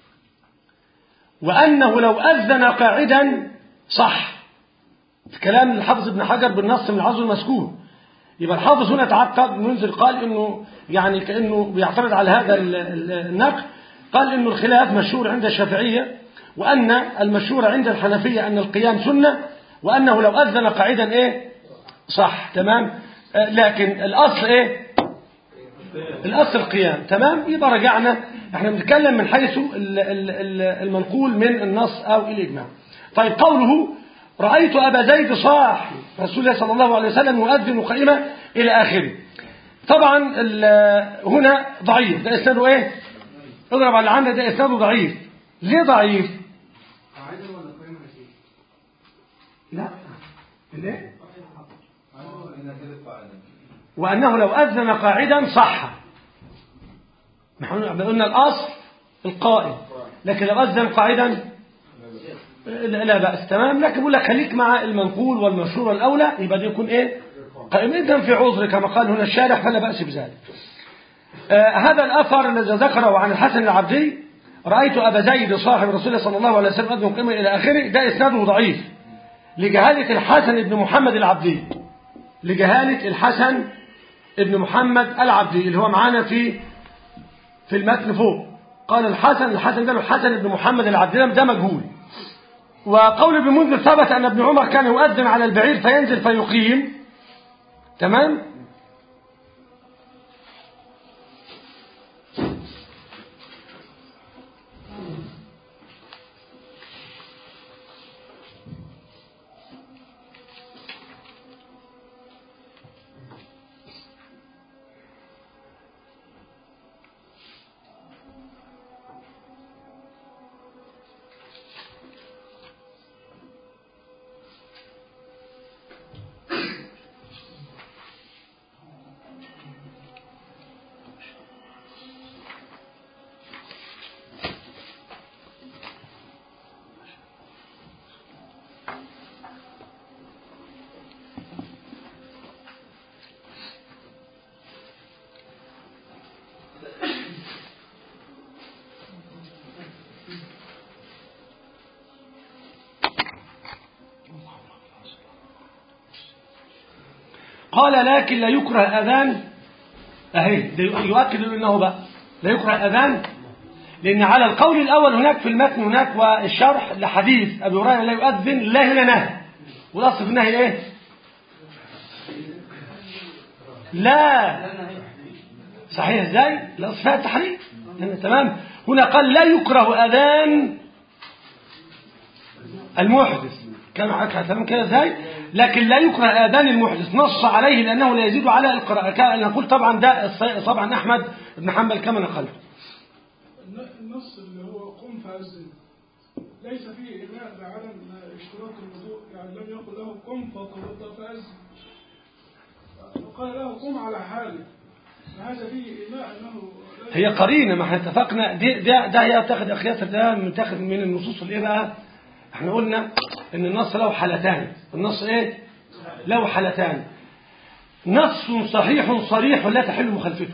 وأنه لو أذن قاعدا صح في كلام الحافظ ابن حجر بالنص من العظم المذكور يبقى الحافظ هنا تعقب منذر قال انه يعني كانه بيعترض على هذا النقل قال انه الخلاف مشهور عند الشافعيه وان المشهور عند الحنفيه ان القيام سنه وانه لو اذن قاعدا ايه صح تمام آه لكن الاصل ايه الأصل القيام تمام يبقى رجعنا احنا بنتكلم من حيث المنقول من النص أو الإجماع طيب قوله رأيت أبا زيد صاح رسول الله صلى الله عليه وسلم يؤذن قائمة إلى آخره طبعا هنا ضعيف ده إسناده إيه اضرب على عندك ده إسناده ضعيف ليه ضعيف قاعدة ولا قائمة يا شيخ؟ لا ليه إنها كانت قاعدة وأنه لو أذن قاعدا صح نحن قلنا الأصل القائم لكن لو أذن قاعدا لا لا بأس تمام لكن بقول لك خليك مع المنقول والمشهور الأولى يبقى ده يكون إيه قائم إذا في عذر كما قال هنا الشارح فلا بأس بذلك آه هذا الأثر الذي ذكره عن الحسن العبدي رأيت أبا زيد صاحب رسول الله صلى الله عليه وسلم أذن قيمة إلى آخره ده إسناده ضعيف لجهالة الحسن بن محمد العبدي لجهالة الحسن ابن محمد العبدي اللي هو معانا في في المتن فوق قال الحسن الحسن ده الحسن بن محمد العبدي ده مجهول وقول ابن منذر ثبت أن ابن عمر كان يؤذن على البعير فينزل فيقيم تمام قال لكن لا يكره أذان أهي ده يؤكد أنه بقى لا يكره أذان لأن على القول الأول هناك في المتن هناك والشرح لحديث أبي هريرة لا يؤذن لا هنا نهي والأصل في النهي إيه؟ لا صحيح ازاي؟ الأصل فيها التحريم لأن تمام هنا قال لا يكره أذان المحدث كان حكى تمام كده ازاي؟ لكن لا يكره آذان المحدث نص عليه لأنه لا يزيد على القراءة كان نقول طبعا ده طبعا أحمد بن حنبل كما نقلت النص اللي هو قم فأذن ليس فيه إيماء بعدم اشتراط الوضوء يعني لم يقل له قم فتوضأ فأذن وقال له قم على حالك فهذا فيه إيماء أنه لا ذلك هي قرينة ما احنا اتفقنا دي ده ده يتاخد اخيات ده متاخد من النصوص اللي ايه بقى احنا قلنا ان النص له حالتان النص ايه له حالتان نص صحيح صريح لا تحل مخالفته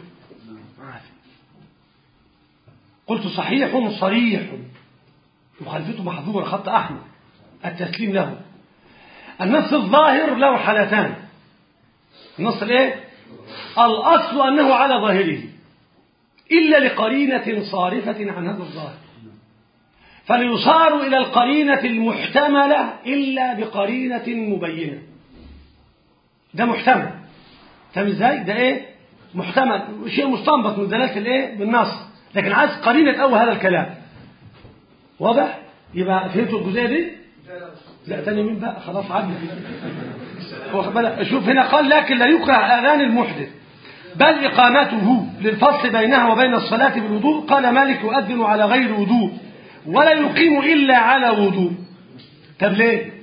قلت صحيح صريح مخالفته محظورة خط أحمر التسليم له النص الظاهر له حالتان النص الايه الأصل أنه على ظاهره إلا لقرينة صارفة عن هذا الظاهر فليصار إلى القرينة المحتملة إلا بقرينة مبينة ده محتمل فاهم ازاي ده ايه محتمل شيء مستنبط من دلاله الايه بالنص لكن عايز قرينه قوي هذا الكلام واضح يبقى فهمتوا الجزئيه دي لا تاني مين بقى خلاص عدي واخد بالك؟ شوف هنا قال لكن لا يكره اذان المحدث بل اقامته للفصل بينها وبين الصلاه بالوضوء قال مالك يؤذن على غير وضوء ولا يقيم الا على وضوء طب ليه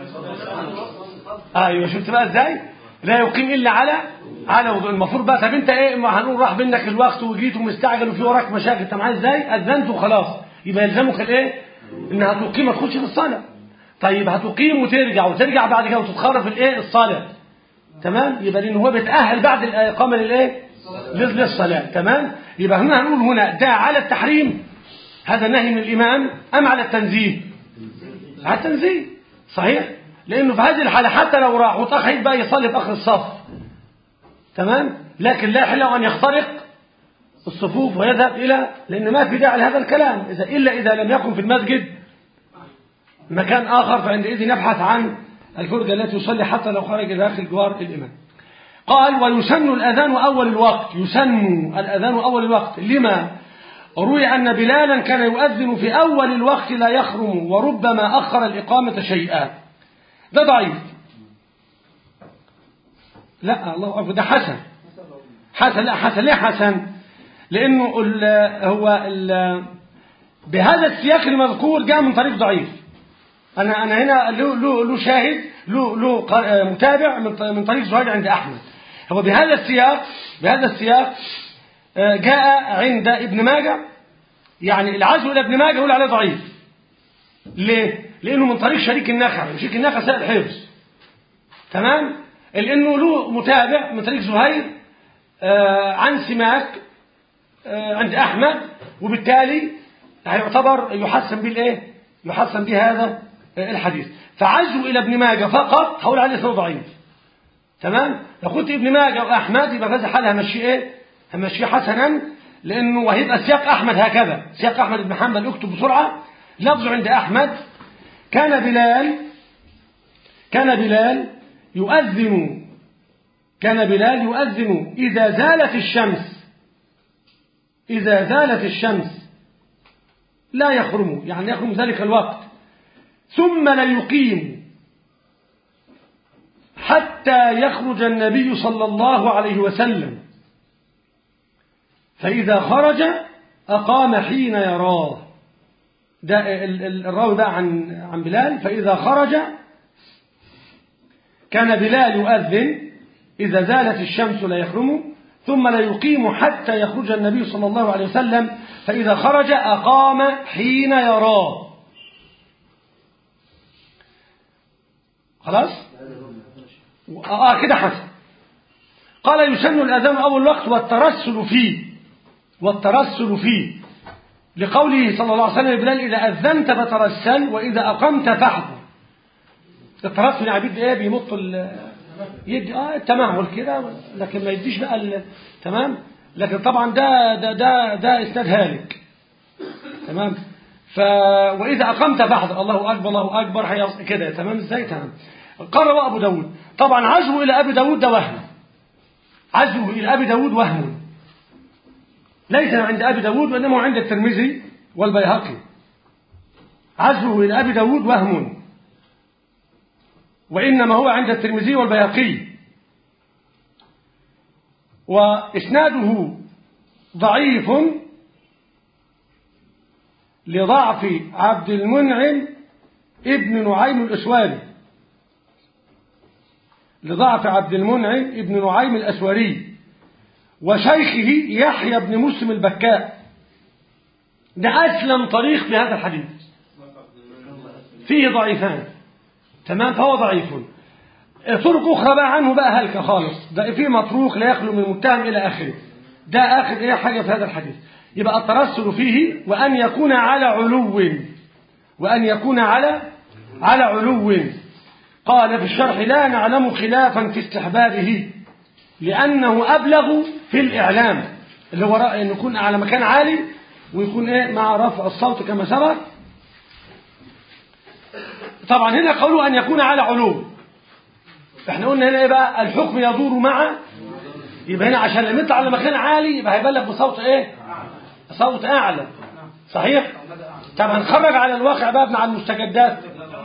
ايوه شفت بقى ازاي لا يقيم الا على على وضوء المفروض بقى طب انت ايه ما هنقول راح منك الوقت وجيت ومستعجل وفي وراك مشاكل انت معايا ازاي اذنت وخلاص يبقى يلزمك الايه انها تقيم ما تخش في الصلاه طيب هتقيم وترجع وترجع بعد كده وتتخرف الايه الصلاه تمام يبقى لان هو بيتاهل بعد الاقامه للايه لل- للصلاه تمام يبقى هنا هنقول هنا ده على التحريم هذا نهي من الامام ام على التنزيه على التنزيه صحيح لانه في هذه الحاله حتى لو راح وتاخر بقى يصلي في اخر الصف تمام لكن لا يحل له ان يخترق الصفوف ويذهب الى لان ما في داعي لهذا الكلام اذا الا اذا لم يكن في المسجد مكان اخر فعندئذ نبحث عن الفرجه التي يصلي حتى لو خرج داخل جوار الامام قال ويسن الاذان اول الوقت يسن الاذان اول الوقت لما روي ان بلالا كان يؤذن في اول الوقت لا يخرم وربما اخر الاقامه شيئا ده ضعيف لا الله أكبر ده حسن حسن لا حسن ليه حسن لأنه ال هو ال بهذا السياق المذكور جاء من طريق ضعيف أنا أنا هنا له له له شاهد له له ق- متابع من ط- من طريق زهير عند أحمد هو بهذا السياق بهذا السياق آه، جاء عند ابن ماجه يعني العزو إلى ابن ماجه يقول عليه ضعيف ليه؟ لأنه من طريق شريك النخع شريك النخع سائل الحفظ تمام لأنه له متابع من طريق زهير آه، عن سماك آه، عند أحمد وبالتالي هيعتبر يحسن به الايه يحسن به هذا آه، الحديث فعزوا إلى ابن ماجه فقط هقول عليه اسمه ضعيف تمام لو كنت ابن ماجه وأحمد يبقى في هذا الحال همشيه ايه همشيه حسنا لأنه وهيبقى سياق أحمد هكذا سياق أحمد بن حنبل اكتب بسرعة لفظه عند أحمد كان بلال كان بلال يؤذن كان بلال يؤذن إذا زالت الشمس إذا زالت الشمس لا يخرم يعني يخرم ذلك الوقت ثم لا يقيم حتى يخرج النبي صلى الله عليه وسلم فإذا خرج أقام حين يراه ده ال- ال- الراوي بقى عن عن بلال فإذا خرج كان بلال يؤذن إذا زالت الشمس لا يخرم ثم لا يقيم حتى يخرج النبي صلى الله عليه وسلم فإذا خرج أقام حين يراه خلاص آه كده حسن قال يسن الأذان أول وقت والترسل فيه والترسل فيه لقوله صلى الله عليه وسلم لبلال إذا أذنت فترسل وإذا أقمت فاحذر الترسل يا عبيد إيه بيمط ال يدي اه التمهل كده لكن ما يديش بقى ال- تمام لكن طبعا ده ده ده ده اسناد هالك تمام ف واذا اقمت فاحذر الله اكبر الله اكبر هي كده تمام ازاي تمام قرر ابو داود طبعا عزوه الى ابي داود ده وهم عزوه الى ابي داود وهم ليس عند ابي داود وانما عند الترمذي والبيهقي عزوه الى ابي داود وهم وإنما هو عند الترمذي والبيهقي وإسناده ضعيف لضعف عبد المنعم ابن نعيم الأسواري لضعف عبد المنعم ابن نعيم الأسوري وشيخه يحيى بن مسلم البكاء ده أسلم طريق في هذا الحديث فيه ضعيفان تمام فهو ضعيف طرق أخرى بقى عنه بقى هلكة خالص ده فيه مطروق لا يخلو من متهم إلى آخره ده آخر إيه حاجة في هذا الحديث يبقى الترسل فيه وأن يكون على علو وأن يكون على على علو قال في الشرح لا نعلم خلافا في استحبابه لأنه أبلغ في الإعلام اللي هو رأي أن يكون على مكان عالي ويكون إيه مع رفع الصوت كما سبق طبعا هنا قالوا أن يكون على علو احنا قلنا هنا ايه بقى الحكم يدور مع يبقى هنا عشان لما يطلع على مكان عالي يبقى هيبلغ بصوت ايه صوت اعلى صحيح طبعا خرج على الواقع بقى مع المستجدات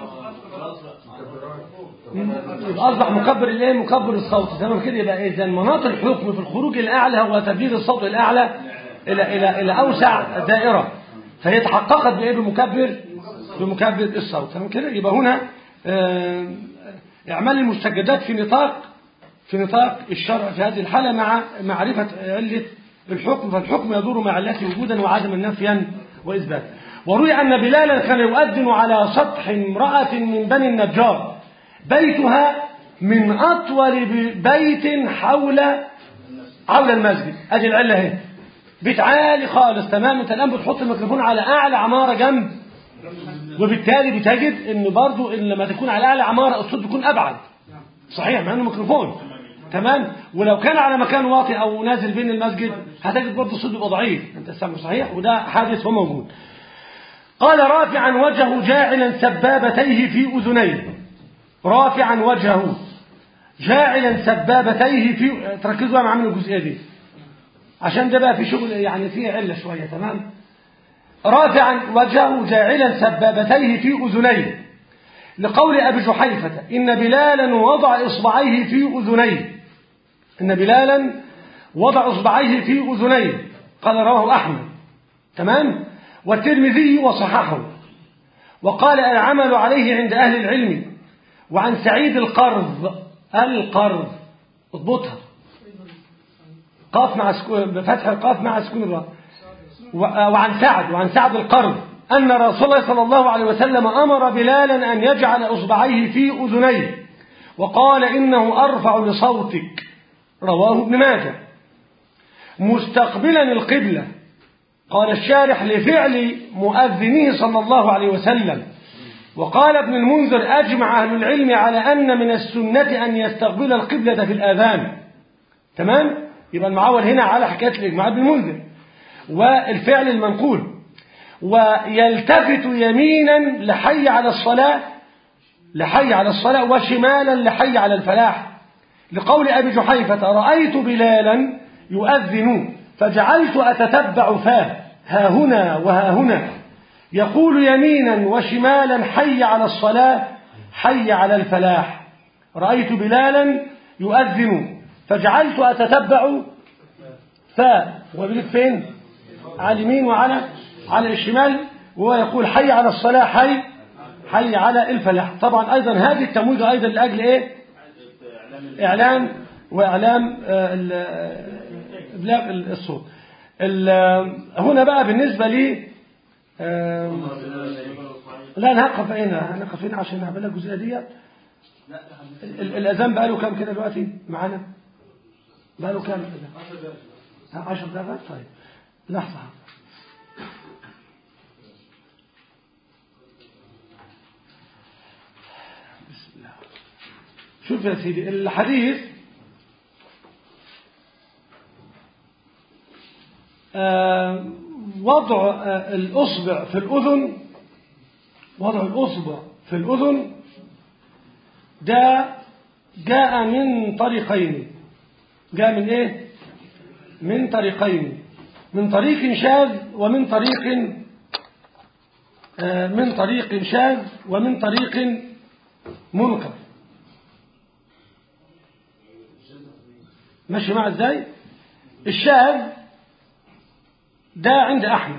يبقى اصبح مكبر الايه مكبر الصوت تمام كده يبقى اذا مناط الحكم في الخروج الاعلى هو تبديل الصوت الاعلى الى الى الى اوسع دائره فهي تحققت بايه بمكبر بمكبر الصوت تمام كده يبقى هنا آه، اعمال المستجدات في نطاق في نطاق الشرع في هذه الحاله مع معرفه عله الحكم فالحكم يدور مع علته وجودا وعدما نفيا واثباتا وروي ان بلالا كان يؤذن على سطح امراه من بني النجار بيتها من أطول بيت حول حول المسجد أدي العلة اهي بيت عالي خالص تمام انت الآن بتحط الميكروفون على أعلى عمارة جنب وبالتالي بتجد إن برضو إن لما تكون على أعلى عمارة الصوت بيكون أبعد صحيح مع إنه ميكروفون تمام ولو كان على مكان واطي أو نازل بين المسجد هتجد برضو الصوت بيبقى ضعيف أنت سامع صحيح وده حادث هو موجود قال رافعا وجهه جاعلا سبابتيه في أذنيه رافعا وجهه جاعلا سبابتيه في تركزوا بقى معايا من الجزئيه دي عشان ده بقى في شغل يعني فيه عله شويه تمام رافعا وجهه جاعلا سبابتيه في اذنيه لقول ابي جحيفه ان بلالا وضع اصبعيه في اذنيه ان بلالا وضع اصبعيه في اذنيه قال رواه احمد تمام والترمذي وصححه وقال العمل عليه عند اهل العلم وعن سعيد القرض القرض اضبطها قاف مع سكون بفتح القاف مع سكون الراء وعن سعد وعن سعد القرض أن رسول الله صلى الله عليه وسلم أمر بلالا أن يجعل إصبعيه في أذنيه وقال إنه أرفع لصوتك رواه ابن ماجه مستقبلا القبلة قال الشارح لفعل مؤذنه صلى الله عليه وسلم وقال ابن المنذر أجمع أهل العلم على أن من السنة أن يستقبل القبلة في الآذان تمام؟ يبقى المعول هنا على حكاية الإجماع ابن المنذر والفعل المنقول ويلتفت يمينا لحي على الصلاة لحي على الصلاة وشمالا لحي على الفلاح لقول أبي جحيفة رأيت بلالا يؤذن فجعلت أتتبع فاه ها هنا وها هنا يقول يمينا وشمالا حي على الصلاة حي على الفلاح رأيت بلالا يؤذن فجعلت أتتبع فاء وبيت فين على اليمين وعلى على الشمال وهو يقول حي على الصلاة حي حي على الفلاح طبعا أيضا هذه التمويجة أيضا لأجل إيه إعلان وإعلام إبلاغ الصوت هنا بقى بالنسبة لي لا نقف هنا نقف هنا عشان نعمل الجزئيه ديت الاذان بقى له كام كده دلوقتي معانا بقى له كام كده 10 دقائق طيب لحظه بسم الله شوف يا سيدي الحديث آه وضع الأصبع في الأذن وضع الأصبع في الأذن ده جاء من طريقين جاء من إيه؟ من طريقين من طريق شاذ ومن طريق من طريق شاذ ومن طريق منكر ماشي مع ازاي الشاذ ده عند أحمد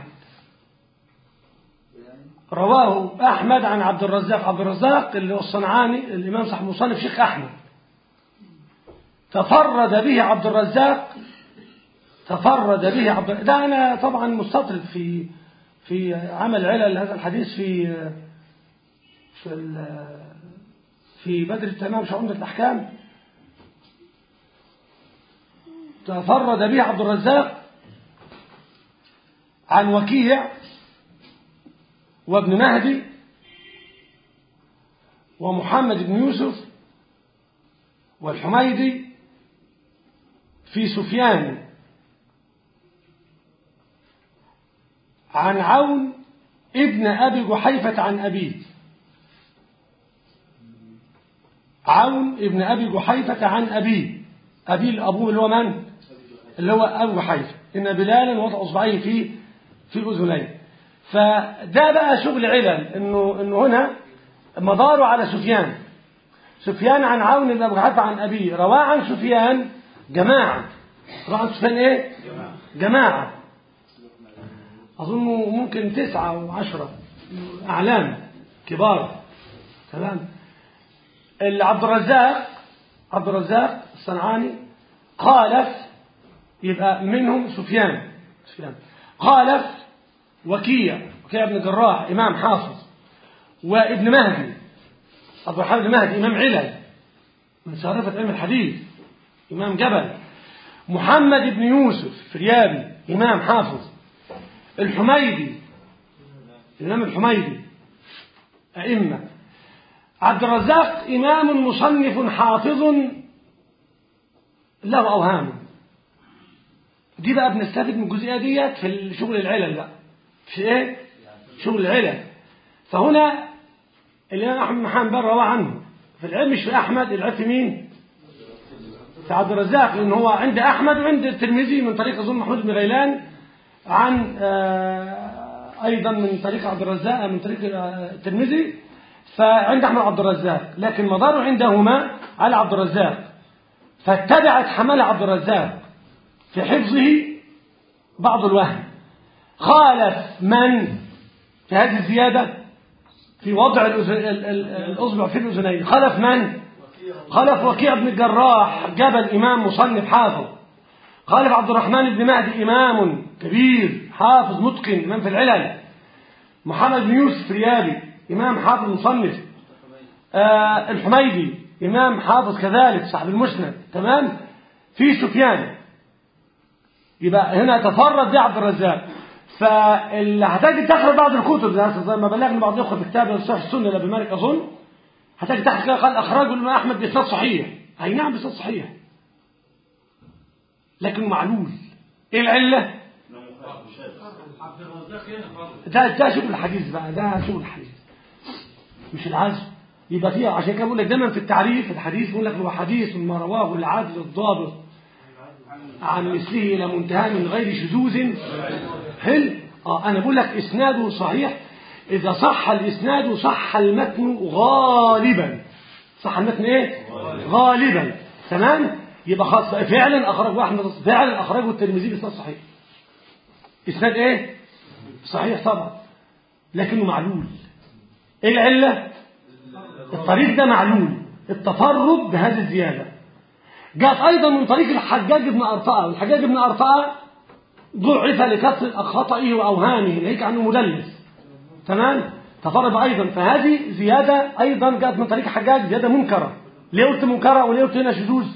رواه أحمد عن عبد الرزاق عبد الرزاق اللي هو الصنعاني الإمام صاحب مصنف شيخ أحمد تفرد به عبد الرزاق تفرد به عبد ده أنا طبعا مستطرد في في عمل علل هذا الحديث في في ال- في بدر التمام في عمدة الأحكام تفرد به عبد الرزاق عن وكيع وابن مهدي ومحمد بن يوسف والحميدي في سفيان عن عون ابن أبي جحيفة عن أبيه عون ابن أبي جحيفة عن أبيه أبيه الأبوه اللي هو من؟ اللي هو أبو جحيفة إن بلالا وضع أصبعيه في في أذنيه فده بقى شغل علل إنه إنه هنا مداره على سفيان سفيان عن عون بن أبي جحيفة عن أبيه رواه عن سفيان جماعة رواه عن سفيان إيه؟ جماعة أظن ممكن تسعة وعشرة أعلام كبار تمام اللي عبد الرزاق عبد الرزاق الصنعاني خالف يبقى منهم سفيان سفيان خالف وكيع وكيع بن جراح إمام حافظ وابن مهدي عبد الرحمن بن مهدي إمام علل من شرفة علم الحديث إمام جبل محمد بن يوسف فريابي إمام حافظ الحميدي الإمام الحميدي أئمة عبد الرزاق إمام مصنف حافظ له أوهام دي بقى بنستفيد من الجزئية ديت في شغل العلل بقى في إيه؟ شغل العلل فهنا الإمام أحمد بن محمد بن روى عنه في العلم مش في أحمد العلم في مين؟ في عبد الرزاق لأن هو عند أحمد وعند الترمذي من طريق أظن محمود بن غيلان عن آه، أيضا من طريق عبد الرزاق من طريق آه، الترمذي فعند أحمد عبد الرزاق لكن مداره عندهما على عبد الرزاق فاتبعت حمل عبد الرزاق في حفظه بعض الوهم خالف من في هذه الزيادة في وضع الأذن- ال- ال- الأصبع في الأذنين خلف من خلف وكيع بن الجراح جبل إمام مصنف حافظ خالف عبد الرحمن بن مهدي إمام كبير حافظ متقن إمام في العلل محمد بن يوسف ريابي إمام حافظ مصنف آه الحميدي إمام حافظ كذلك صاحب المسند تمام في سفيان يبقى هنا تفرد دي عبد الرزاق فاللي هتجي تقرا بعض الكتب زي زي ما بلغني بعض الاخوه في كتاب صحيح السنه لابي مالك اظن هتجي تحت كده قال اخرجه الامام احمد باسناد صحيح اي نعم باسناد صحيح لكن معلول ايه العله عبد الرزاق هنا خالص ده ده شغل الحديث بقى ده شغل الحديث مش العزم يبقى فيها عشان كده بقول لك دايما في التعريف الحديث بيقول لك هو حديث ما رواه العدل الضابط عن مثله الى منتهى من غير شذوذ حلو اه انا بقول لك اسناده صحيح اذا صح الاسناد صح المتن غالبا صح المتن ايه غالبا تمام يبقى خاص فعلا اخرجه احمد فعلا اخرجه الترمذي باسناد صحيح اسناد ايه صحيح طبعا لكنه معلول ايه العله الطريق ده معلول التفرد بهذه الزياده جاءت ايضا من طريق الحجاج بن ارطاه والحجاج بن ارطاه ضعف لكثره خطئه واوهامه ناهيك عنه مدلس تمام تفرد ايضا فهذه زياده ايضا جاءت من طريق الحجاج زياده منكره ليه قلت منكره وليه قلت هنا شذوذ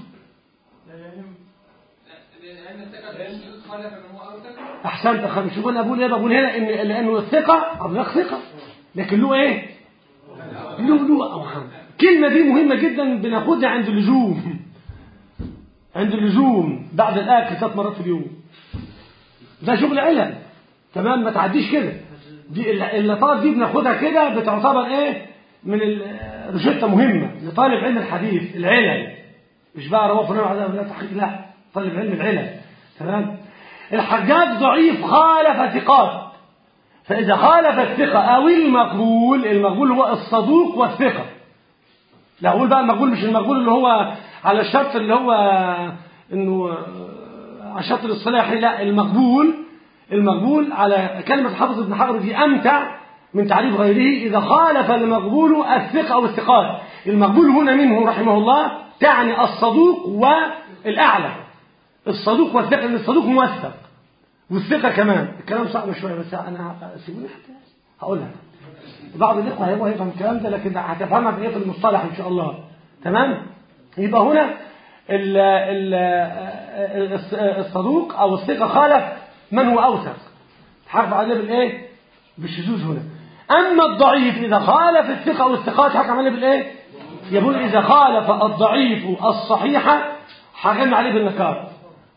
لان الثقه الشذوذ خالف ان هو اوثق احسنت خمس شوف انا بقول ايه بقول هنا ان لانه الثقه عبد الرزاق ثقه لكن له ايه له له اوهام الكلمه دي مهمه جدا بناخدها عند اللزوم عند اللزوم بعد الاكل ثلاث مرات في اليوم ده شغل علل تمام ما تعديش كده دي ال- اللطات دي بناخدها كده بتعتبر ايه من ال- روشته مهمه لطالب علم الحديث العلل مش بقى رواه فلان وعلى لا تحقيق لا طالب علم العلل تمام الحجاج ضعيف خالف ثقات فإذا خالف الثقة أو المقبول المقبول هو الصدوق والثقة لا أقول بقى المقبول مش المقبول اللي هو على الشرط اللي هو إنه على الشرط الاصطلاحي لا المقبول المقبول على كلمة حافظ ابن حجر دي أمتع من تعريف غيره إذا خالف المقبول الثقة أو الثقات المقبول هنا منه رحمه الله تعني الصدوق والأعلى الصدوق والثقة لأن الصدوق موثق والثقة كمان الكلام صعب شوية بس أنا سيبوني حتى هقولها بعض الإخوة هيبقوا هيفهم الكلام ده لكن هتفهمها في إيه في المصطلح إن شاء الله تمام يبقى هنا ال ال الصدوق أو الثقة خالف من هو أوثق حرف عليه بالإيه بالشذوذ هنا أما الضعيف إذا خالف الثقة أو الثقات حكم عليه بالإيه يقول إذا خالف الضعيف الصحيحة حكم عليه بالنكار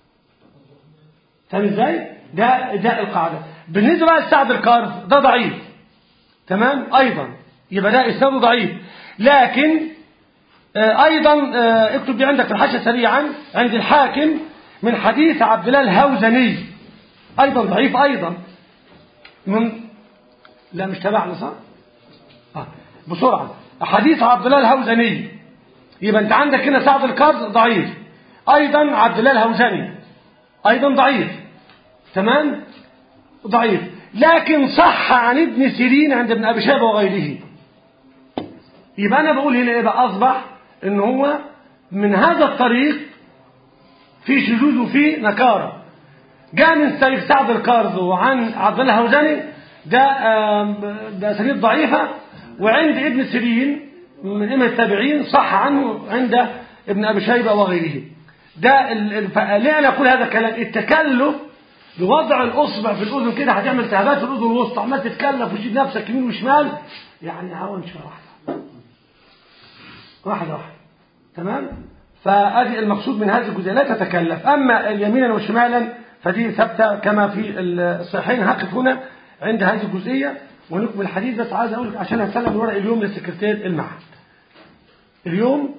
فاهم ازاي؟ ده ده القاعدة بالنسبة بقى لسعد الكارز ده ضعيف تمام أيضا يبقى ده إسناده ضعيف لكن آه أيضا آه اكتب دي عندك في الحاشية سريعا عند الحاكم من حديث عبد الله الهوزني أيضا ضعيف أيضا من لا مش تبعنا صح؟ آه. بسرعة حديث عبد الله الهوزني يبقى أنت عندك هنا سعد الكارز ضعيف أيضا عبد الله الهوزني أيضا ضعيف تمام ضعيف لكن صح عن ابن سيرين عند ابن أبي شيبة وغيره يبقى أنا بقول هنا إيه بقى أصبح إن هو من هذا الطريق في شذوذ وفي نكارة جاء من طريق سعد الكارز وعن عبد الله الهوزني ده ده سنيد ضعيفة وعند ابن سيرين من إمام التابعين صح عنه عند ابن أبي شيبة وغيره ده ال... ال... ليه انا اقول هذا الكلام التكلف بوضع الاصبع في الاذن كده هتعمل التهابات في الاذن الوسطى عمال تتكلف وتجيب نفسك يمين وشمال يعني هون شويه واحده واحده واحده تمام فادي المقصود من هذه الجزئيه لا تتكلف اما اليمينا وشمالا فدي ثابته كما في الصحيحين هقف هنا عند هذه الجزئيه ونكمل الحديث بس عايز اقول لك عشان هسلم الورق اليوم للسكرتير المعهد اليوم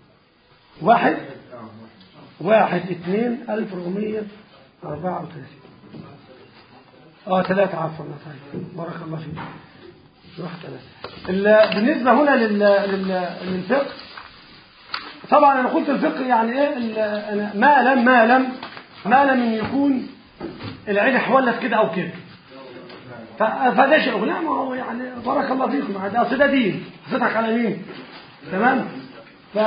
واحد واحد اثنين ألف رقمية أربعة وثلاثين اه ثلاثة عفوا طيب بارك الله فيك واحد ثلاثة بالنسبة هنا لل... لل... للفقه طبعا أنا قلت الفقه يعني إيه أنا ما لم ما لم ما لم إن يكون العين حولت كده أو كده ف... فده شيء لا ما هو يعني بارك الله فيكم ده أصل ده دين حسيتك على مين تمام ف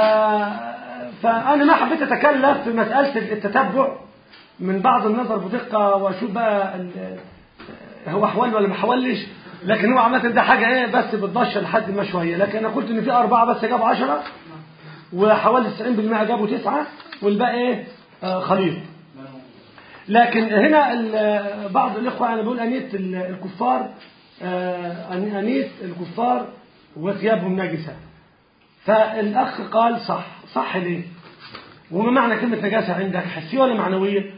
فأنا ما حبيت أتكلف في مسألة التتبع من بعض النظر بدقة وأشوف بقى هو حول ولا ما حولش لكن هو عامة ده حاجة إيه بس بتضشر لحد ما شوية لكن أنا قلت إن في أربعة بس جابوا عشرة وحوالي 90% جابوا تسعة والباقي إيه آه خليط لكن هنا بعض الإخوة أنا بقول أنية الكفار آه أنية الكفار وثيابهم نجسة فالأخ قال صح صح ليه وما معنى كلمة نجاسة عندك حسية ولا معنوية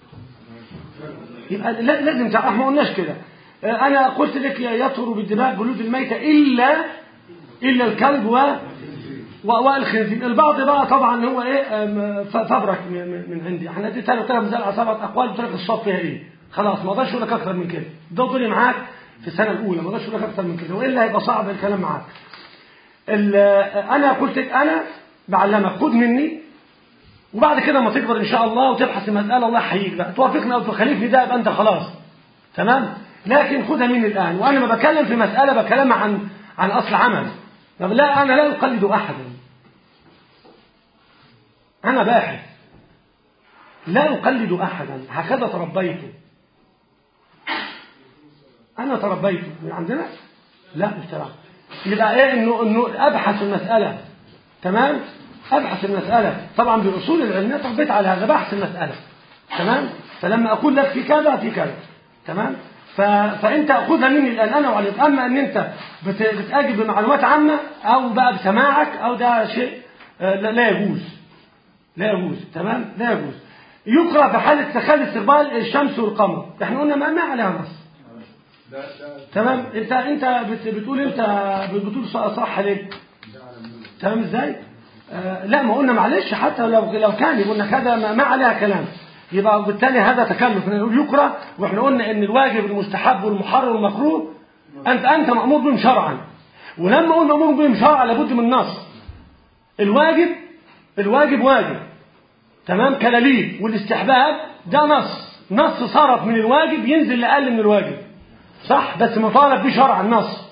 يبقى لازم تعرف ما قلناش كده أنا قلت لك يطهر بالدماء جلود الميتة إلا إلا الكلب و والخنزير البعض بقى طبعا هو ايه فبرك من عندي احنا دي ثلاث ثلاث مثال سبعة اقوال بترك الصوت فيها ايه خلاص ما اقدرش اقول لك اكثر من كده ده ضري معاك في السنه الاولى ما اقدرش اقول لك اكثر من كده والا هيبقى صعب الكلام معاك انا قلت لك انا بعلمك خد مني وبعد كده ما تكبر ان شاء الله وتبحث المساله الله يحييك بقى توافقني او تخالفني ده يبقى انت خلاص تمام لكن خدها مني الان وانا ما بتكلم في مساله بكلم عن عن اصل عمل طب لا انا لا اقلد احدا انا باحث لا اقلد احدا هكذا تربيت انا تربيت من عندنا لا مش ترى يبقى ايه انه انه ابحث المساله تمام ابحث المساله طبعا باصول العلم تربيت على هذا بحث المساله تمام فلما اقول لك في كذا في كذا تمام ف... فانت خذها مني الان انا وعليك اما ان انت بت... بتاجب بمعلومات عامه او بقى بسماعك او ده شيء لا, لا يجوز لا يجوز تمام لا يجوز يقرا في حاله تخلي استقبال الشمس والقمر احنا قلنا ما, ما عليها نص تمام انت انت بت... بتقول انت بتقول صح ليه تمام ازاي آه لا ما قلنا معلش حتى لو لو كان يقولنا كذا ما, ما عليها كلام يبقى بالتالي هذا تكلف نقول يكره واحنا قلنا ان الواجب المستحب والمحرم والمكروه انت انت مامور بهم شرعا ولما اقول مامور بهم شرعا لابد من نص الواجب الواجب واجب تمام كلاليب والاستحباب ده نص نص صرف من الواجب ينزل لاقل من الواجب صح بس مطالب به شرعا نص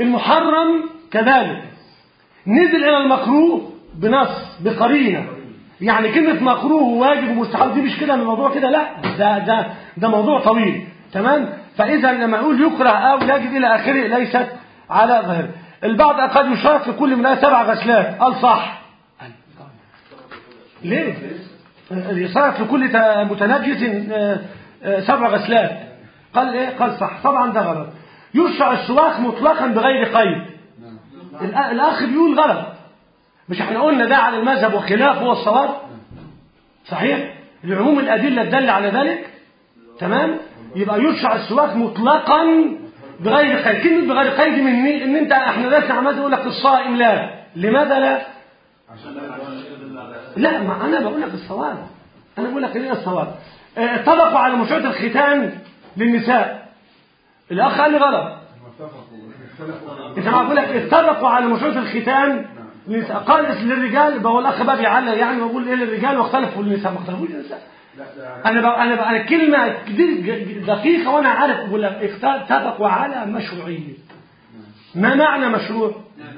المحرم كذلك نزل الى المكروه بنص بقرينه يعني كلمة مكروه وواجب ومستحب دي مش كده من الموضوع كده لا ده ده ده موضوع طويل تمام فإذا لما أقول يكره أو يجب إلى آخره ليست على ظاهر البعض قد يشترط لكل منها سبع غسلات قال صح ليه؟ يشترط لكل ت- متنجس آه، آه، سبع غسلات قال ايه؟ قال صح طبعا ده غلط يشرع السواك مطلقا بغير قيد الأ- الأخ بيقول غلط مش احنا قلنا ده على المذهب وخلافه هو الصواب صحيح لعموم الأدلة تدل على ذلك تمام يبقى يشرع السواك مطلقا بغير قيد كلمة بغير قيد من مين؟ ان انت احنا درسنا على ماذا يقول لك الصائم لا لماذا لا لا ما انا بقول لك الصواب انا بقول لك ايه الصواب اه، اتفقوا على مشروع الختان للنساء الاخ قال لي غلط انت ما بقول لك اتفقوا على مشروع الختان للنساء قال للرجال يبقى هو الاخ بقى بيعلق يعني ويقول ايه للرجال واختلفوا للنساء ما اختلفوش للنساء انا بقى انا بقى انا كلمه دي دقيقه وانا عارف بقول لك اخت- اتفقوا على مشروعيه ما معنى مشروع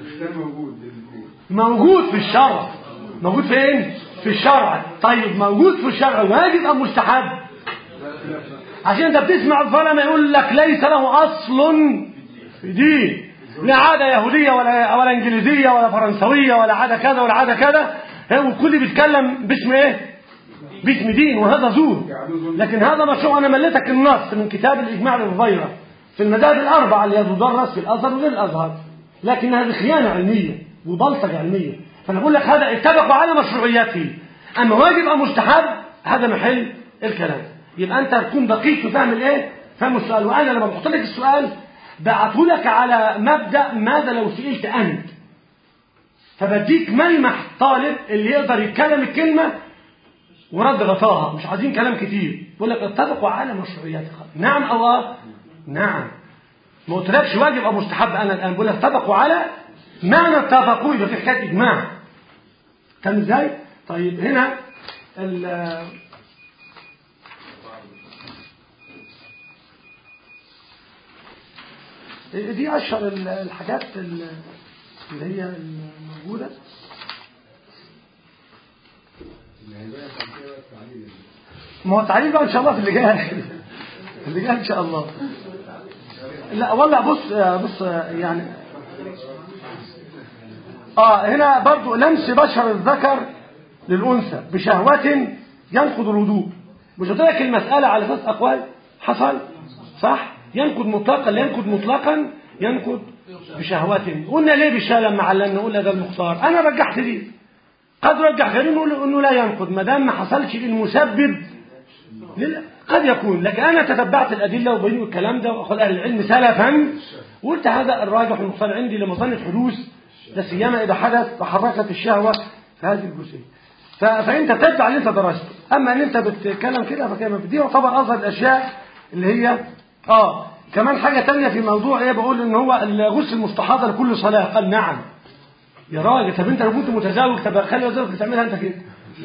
موجود في الشرع موجود فين في الشرع طيب موجود في الشرع واجب ام مستحب عشان انت بتسمع الظلمه يقول لك ليس له اصل في دين لا عاده يهوديه ولا ولا انجليزيه ولا فرنسويه ولا عاده كذا ولا عاده كذا هو الكل بيتكلم باسم ايه باسم دين وهذا زور لكن هذا مشروع انا مليتك النص من كتاب الاجماع للظاهره في المذاهب الاربعه اللي تدرس في الازهر وغير الازهر لكن هذه خيانه علميه وبلطجه علميه فانا بقول لك هذا اتفقوا على مشروعيته اما واجب او مستحب هذا محل الكلام يبقى انت تكون دقيق في فهم الايه فهم السؤال وانا لما بحط لك السؤال بعته لك على مبدا ماذا لو سئلت انت فبديك ملمح طالب اللي يقدر يتكلم الكلمه ورد غطاها مش عايزين كلام كتير بقول لك اتفقوا على مشروعيتها نعم او اه نعم ما قلتلكش واجب او مستحب انا الان بقول لك اتفقوا على معنى اتفقوا يبقى في حكايه اجماع كان ازاي طيب هنا ال- دي اشهر ال- الحاجات ال- اللي هي الموجوده ما هو التعليل بقى ان شاء الله في اللي جاي اللي جاي ان شاء الله لا والله بص بص يعني اه هنا برضو لمس بشر الذكر للانثى بشهوة ينقض الوضوء مش قلت لك المسألة على اساس اقوال حصل صح ينقض مطلقا لا ينقض مطلقا ينقض بشهوة قلنا ليه بشهوة لما علمنا قلنا ده المختار انا رجحت دي قد رجح غيرين نقول انه لا ينقض ما دام ما حصلش المسبب لل- قد يكون لكن انا تتبعت الادله وبين الكلام ده واخذ اهل العلم سلفا وقلت هذا الراجح والمختار عندي لمظنه حدوث لا سيما اذا حدث وحركت الشهوه في هذه الجزئيه ف- فانت تتبع اللي انت درسته اما ان انت بتتكلم كده فكده دي يعتبر اصغر الاشياء اللي هي اه كمان حاجه تانية في موضوع ايه بقول ان هو الغسل المستحاضه لكل صلاه قال نعم يا راجل طب انت لو كنت متزوج طب خلي وزيرك تعملها انت كده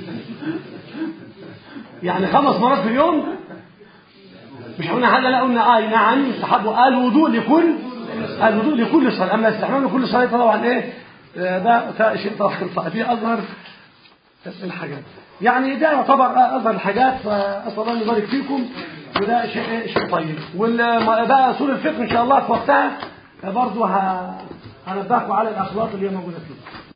يعني خمس مرات في اليوم مش قلنا حاجه لا قلنا اي نعم يستحب الوضوء لكل الوضوء لكل صلاه اما الاستحمام لكل صلاه طبعا ايه آه، ده ده شيء طبعا دي اظهر الحاجات يعني ده يعتبر اظهر الحاجات فاسال الله ان يبارك فيكم وده شيء شيء طيب وبقى اصول الفقه ان شاء الله في وقتها برضه ه- هنبهكم على الاخلاق اللي هي موجوده فيه